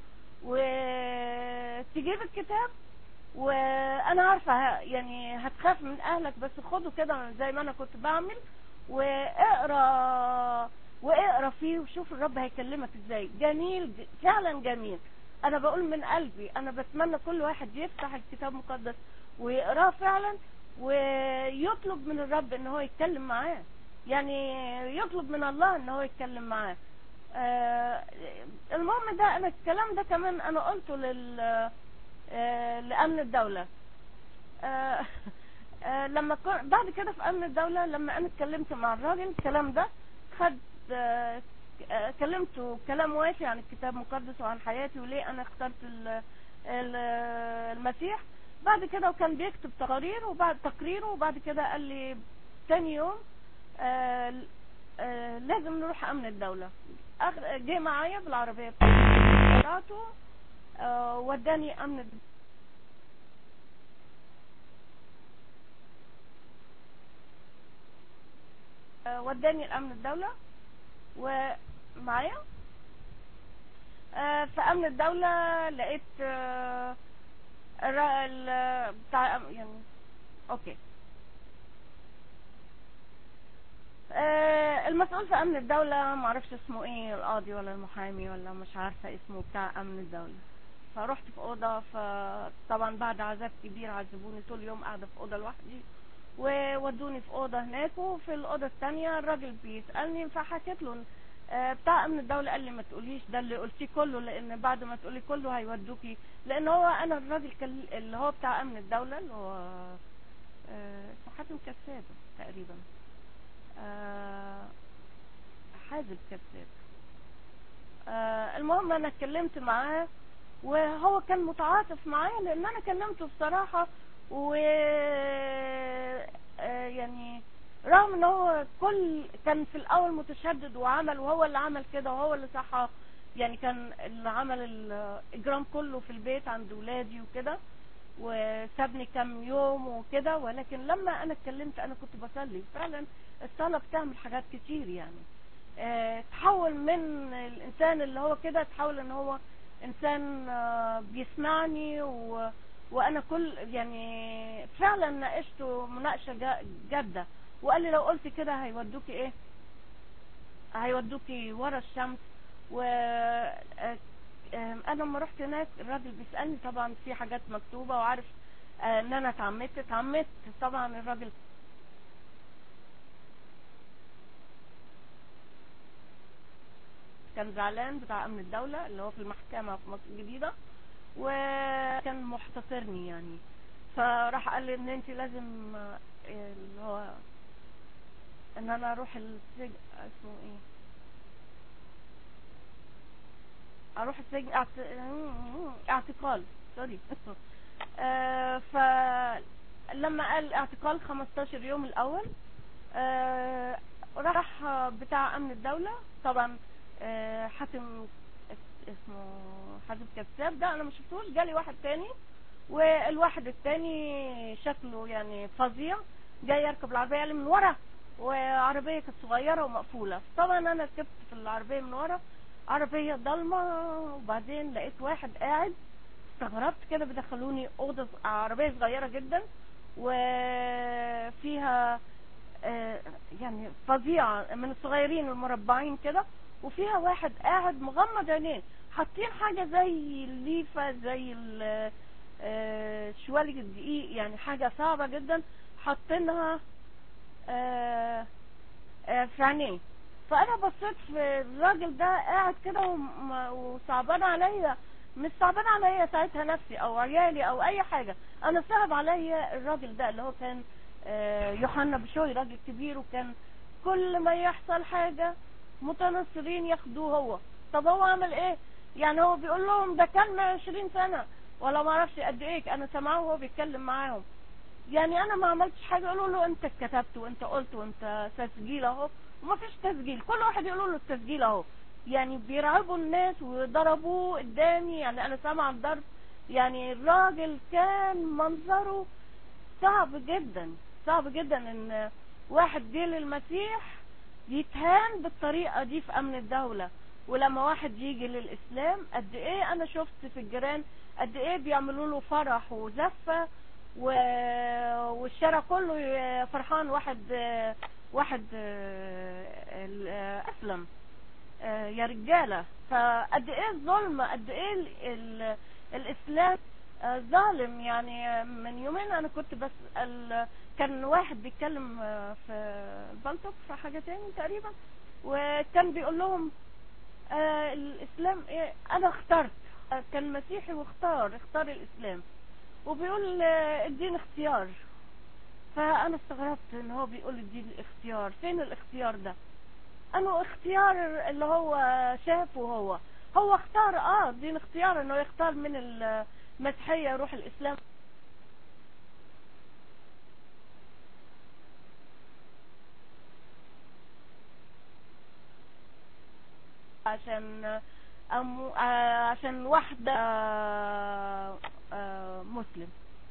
وتجيب الكتاب وانا عارفه يعني هتخاف من اهلك بس خده كده زي ما انا كنت بعمل واقرا واقرا فيه وشوف الرب هيكلمك ازاي جميل فعلا جميل انا بقول من قلبي انا بتمنى كل واحد يفتح الكتاب المقدس ويقراه فعلا ويطلب من الرب ان هو يتكلم معاه يعني يطلب من الله ان هو يتكلم معاه آه المهم ده انا الكلام ده كمان انا قلته لل آه لامن الدولة آه آه لما كن بعد كده في امن الدولة لما انا اتكلمت مع الراجل الكلام ده خد كلمته كلام وافي عن الكتاب المقدس وعن حياتي وليه انا اخترت ال ال المسيح بعد كده وكان بيكتب تقارير وبعد تقريره وبعد كده قال لي تاني يوم لازم نروح امن الدولة جه معايا بالعربية بتاعته وداني امن وداني الامن الدولة ومعايا في امن الدولة لقيت بتاع يعني اوكي المسؤول في امن الدولة معرفش اسمه ايه القاضي ولا المحامي ولا مش عارفة اسمه بتاع امن الدولة فرحت في اوضه فطبعا بعد عذاب كبير عذبوني طول اليوم قاعده في اوضه لوحدي وودوني في اوضه هناك وفي الاوضه الثانيه الراجل بيسالني فحكيت له بتاع امن الدوله قال لي ما تقوليش ده اللي قلتيه كله لان بعد ما تقولي كله هيودوكي لان هو انا الراجل اللي هو بتاع امن الدوله اللي هو اسمه حاتم كساب تقريبا حازم كساب المهم انا اتكلمت معاه وهو كان متعاطف معايا لان انا كلمته بصراحة و يعني رغم ان هو كل كان في الاول متشدد وعمل وهو اللي عمل كده وهو اللي صح يعني كان اللي عمل الاجرام كله في البيت عند ولادي وكده وسابني كام يوم وكده ولكن لما انا اتكلمت انا كنت بصلي فعلا الصلاة بتعمل حاجات كتير يعني اه تحول من الانسان اللي هو كده تحول ان هو انسان بيسمعني و... وانا كل يعني فعلا ناقشته مناقشه جاده وقال لي لو قلت كده هيودوكي ايه هيودوكي ورا الشمس و انا لما رحت هناك الراجل بيسالني طبعا في حاجات مكتوبه وعارف ان انا اتعمدت اتعمدت طبعا الراجل كان زعلان بتاع امن الدولة اللي هو في المحكمة في مصر الجديدة وكان محتصرني يعني فراح قال لي ان انت لازم اللي هو ان انا اروح السجن اسمه ايه اروح السجن اعت... اعتقال سوري آه فلما قال اعتقال 15 يوم الاول آه راح بتاع امن الدولة طبعا آه حاتم اسمه حاتم كذاب ده انا ما شفتوش جالي واحد تاني والواحد التاني شكله يعني فظيع جاي يركب العربية قال من ورا وعربية كانت صغيرة ومقفولة طبعا انا ركبت في العربية من ورا عربية ضلمة وبعدين لقيت واحد قاعد استغربت كده بدخلوني اوضة عربية صغيرة جدا وفيها آه، يعني فظيعة من الصغيرين المربعين كده وفيها واحد قاعد مغمض عينيه حاطين حاجة زي الليفة زي ال- آه، شوالي الدقيق يعني حاجة صعبة جدا حاطينها آه، آه، في عينيه فانا بصيت في الراجل ده قاعد كده وم- وصعبان عليا مش صعبان عليا ساعتها نفسي او عيالي او اي حاجة انا صعب عليا الراجل ده اللي هو كان آه، يوحنا بشوي راجل كبير وكان كل ما يحصل حاجة متنصرين ياخدوه هو طب هو عمل ايه يعني هو بيقول لهم ده كان من 20 سنة ولا ما اعرفش قد ايه انا سامعاه وهو بيتكلم معاهم يعني انا ما عملتش حاجة يقولوا له انت كتبت وانت قلت وانت تسجيل اهو وما فيش تسجيل كل واحد يقولوا له التسجيل اهو يعني بيرعبوا الناس وضربوه قدامي يعني انا سامعه الضرب يعني الراجل كان منظره صعب جدا صعب جدا ان واحد جه للمسيح يتهان بالطريقة دي في امن الدولة ولما واحد يجي للاسلام قد ايه انا شفت في الجيران قد ايه بيعملوا له فرح وزفة و... والشارع كله فرحان واحد واحد ال- اسلم يا رجالة فقد ايه الظلم قد ايه ال... ال... الاسلام ظالم يعني من يومين انا كنت بسأل كان واحد بيتكلم في البلطق في حاجة تاني تقريبا وكان بيقول لهم آه، الاسلام إيه انا اخترت آه، كان مسيحي واختار اختار الاسلام وبيقول آه، الدين اختيار فانا استغربت ان هو بيقول الدين اختيار فين الاختيار ده انه اختيار اللي هو شافه هو هو اختار اه الدين اختيار انه يختار من المسيحية يروح الاسلام عشان أم... آه، عشان واحدة آه، آه، مسلم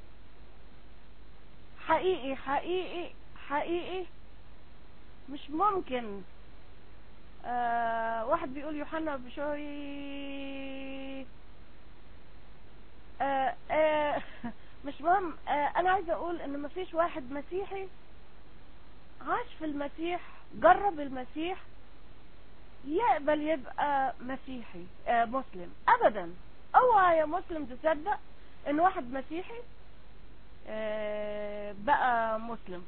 حقيقي حقيقي حقيقي مش ممكن آه واحد بيقول يوحنا بشوي آه آه مش مهم آه انا عايزه اقول ان مفيش واحد مسيحي عاش في المسيح جرب المسيح يقبل يبقى مسيحي آه مسلم ابدا اوعى يا مسلم تصدق ان واحد مسيحي آه بقى مسلم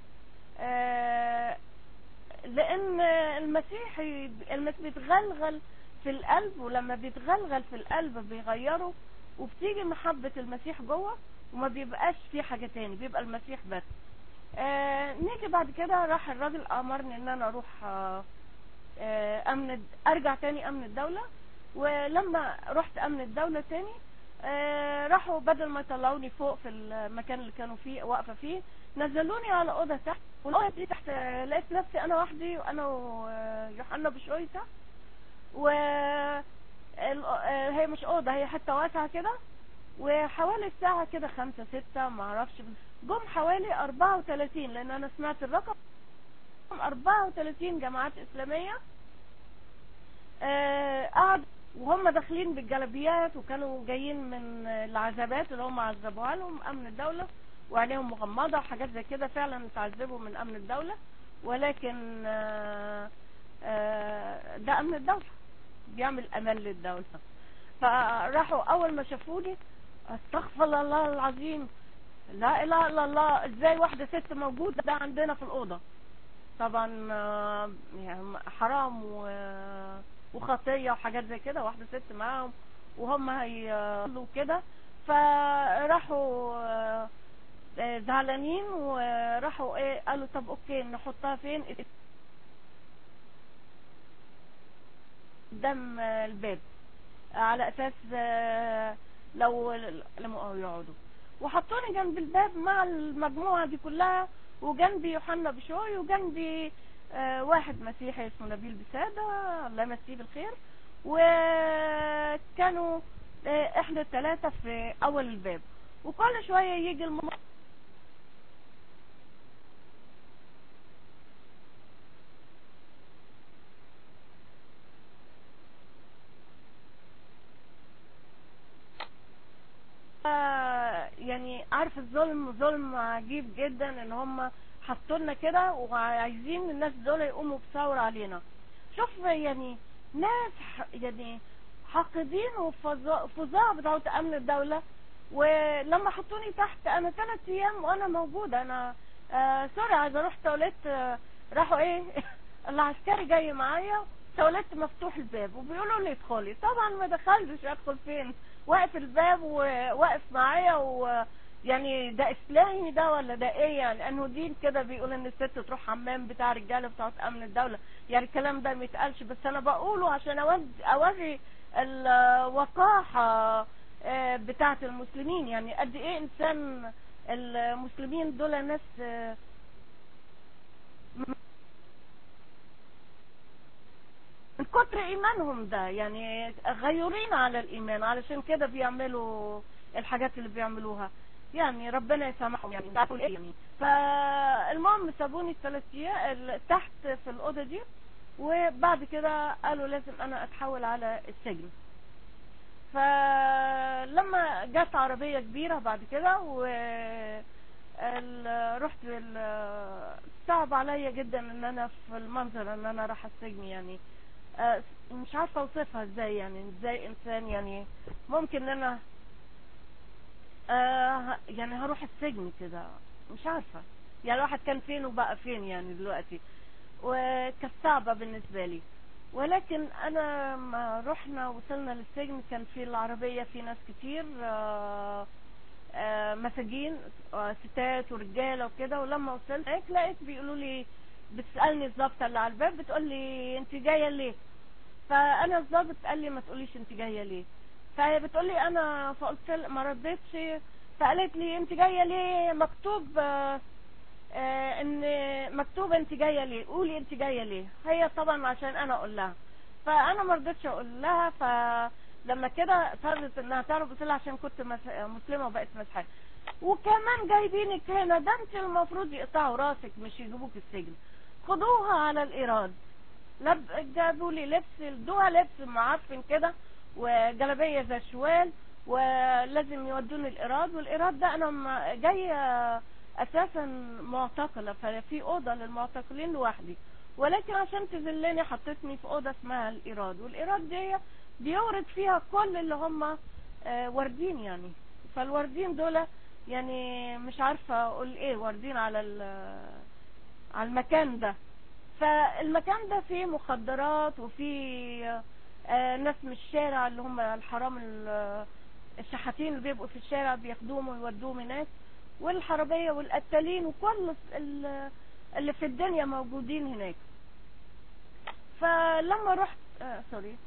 آه لان المسيحي المسيح بيتغلغل في القلب ولما بيتغلغل في القلب بيغيره وبتيجي محبة المسيح جوه وما بيبقاش في حاجة تاني بيبقى المسيح بس آه نيجي بعد كده راح الراجل امرني ان انا اروح آه آه امن ارجع تاني امن الدولة ولما رحت امن الدولة تاني آه راحوا بدل ما يطلعوني فوق في المكان اللي كانوا فيه واقفة فيه نزلوني على اوضة تحت والاوضة دي تحت آه، لقيت نفسي انا وحدي وانا ويوحنا بشوي تحت و ال- آه، هي مش اوضه هي حته واسعه كده وحوالي الساعه كده خمسة ستة ما اعرفش جم حوالي 34 لان انا سمعت الرقم 34 جماعات اسلاميه آه، قعد وهم داخلين بالجلابيات وكانوا جايين من العذابات اللي هم عذبوها لهم امن الدوله وعينيهم مغمضه وحاجات زي كده فعلا اتعذبوا من امن الدوله ولكن آه، آه، ده امن الدوله بيعمل امان للدوله فراحوا اول ما شافوني استغفر الله العظيم لا اله الا الله ازاي واحده ست موجوده ده عندنا في الاوضه طبعا آه، يعني حرام و- وخطيه وحاجات زي كده واحده ست معاهم وهم هيصلوا كده فراحوا آه، آه، زعلانين وراحوا ايه قالوا طب اوكي نحطها فين قدام آه، الباب على اساس آه، لو لما يقعدوا وحطوني جنب الباب مع المجموعة دي كلها وجنبي يوحنا بشوي وجنبي آه، واحد مسيحي اسمه نبيل بسادة الله يمسيه بالخير وكانوا آه، احنا الثلاثة في اول الباب وكل شوية يجي الم... آه، يعني عارف الظلم ظلم عجيب جدا ان هم حطوا لنا كده وعايزين الناس دول يقوموا بثورة علينا شوف يعني ناس ح- يعني حاقدين وفظاع فظاع بتوع امن الدولة ولما حطوني تحت انا ثلاث ايام وانا موجودة انا آه سوري عايزة اروح تواليت آه راحوا ايه العسكري جاي معايا تواليت مفتوح الباب وبيقولوا لي ادخلي طبعا ما دخلتش ادخل فين واقف الباب وواقف معايا و يعني ده اسلامي ده ولا ده ايه يعني لانه دين كده بيقول ان الست تروح حمام بتاع رجاله بتاعت امن الدوله يعني الكلام ده ما يتقالش بس انا بقوله عشان اود اوري الوقاحه آه، بتاعت المسلمين يعني قد ايه انسان المسلمين دول ناس آه، من كتر ايمانهم ده يعني غيورين على الايمان علشان كده بيعملوا الحاجات اللي بيعملوها يعني ربنا يسامحهم يعني مش عارفة ايه يعني فالمهم سابوني الثلاث ايام تحت في الاوضه دي وبعد كده قالوا لازم انا اتحول على السجن فلما جت عربية كبيرة بعد كده و ال- رحت ال- صعب عليا جدا ان انا في المنظر ان انا راح السجن يعني آه، مش عارفة اوصفها ازاي يعني ازاي انسان يعني ممكن ان انا آه، يعني هروح السجن كده مش عارفة يعني الواحد كان فين وبقى فين يعني دلوقتي وكانت صعبة بالنسبة لي ولكن انا ما رحنا وصلنا للسجن كان في العربية في ناس كتير آه، آه، مساجين آه، ستات ورجالة وكده ولما وصلت هيك لقيت بيقولوا لي بتسألني الضابطة اللي على الباب بتقول لي انت جاية ليه فانا الضابط قال لي ما تقوليش انت جاية ليه فهي بتقول لي انا فقلت لها- ما ردتش فقالت لي انت جاية ليه مكتوب آه، آه، ان مكتوب انت جايه ليه قولي انت جايه ليه هي طبعا عشان انا اقول لها فانا ما رضيتش اقول لها فلما كده صارت انها تعرف قلت لها عشان كنت مس- مسلمه وبقيت مسيحيه وكمان جايبينك هنا ده انت المفروض يقطعوا راسك مش يجيبوك السجن خدوها على الايراد لب... جابوا لي لبس ادوها لبس معفن كده وجلابيه زي الشوال ولازم يودوني الايراد والايراد ده انا م- جايه اساسا معتقله ففي اوضه للمعتقلين لوحدي ولكن عشان تذلني حطتني في اوضه اسمها الايراد والايراد دي بيورد فيها كل اللي هم آه، واردين يعني فالواردين دول يعني مش عارفه اقول ايه واردين على ال- على المكان ده فالمكان ده فيه مخدرات وفيه آه، ناس من الشارع اللي هم الحرام ال- الشحاتين اللي بيبقوا في الشارع بياخدوهم ويودوهم هناك والحربية والقتالين وكل ال- اللي في الدنيا موجودين هناك فلما رحت آه سوري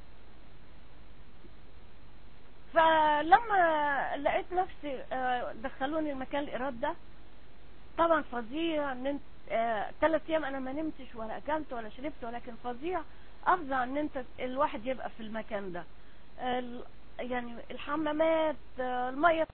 فلما لقيت نفسي آه دخلوني المكان الإيراد ده طبعا فظيع ان انت آه ثلاث ايام انا ما نمتش ولا اكلت ولا شربت ولكن فظيع افظع ان انت الواحد يبقى في المكان ده ال- يعني الحمامات آه، الميه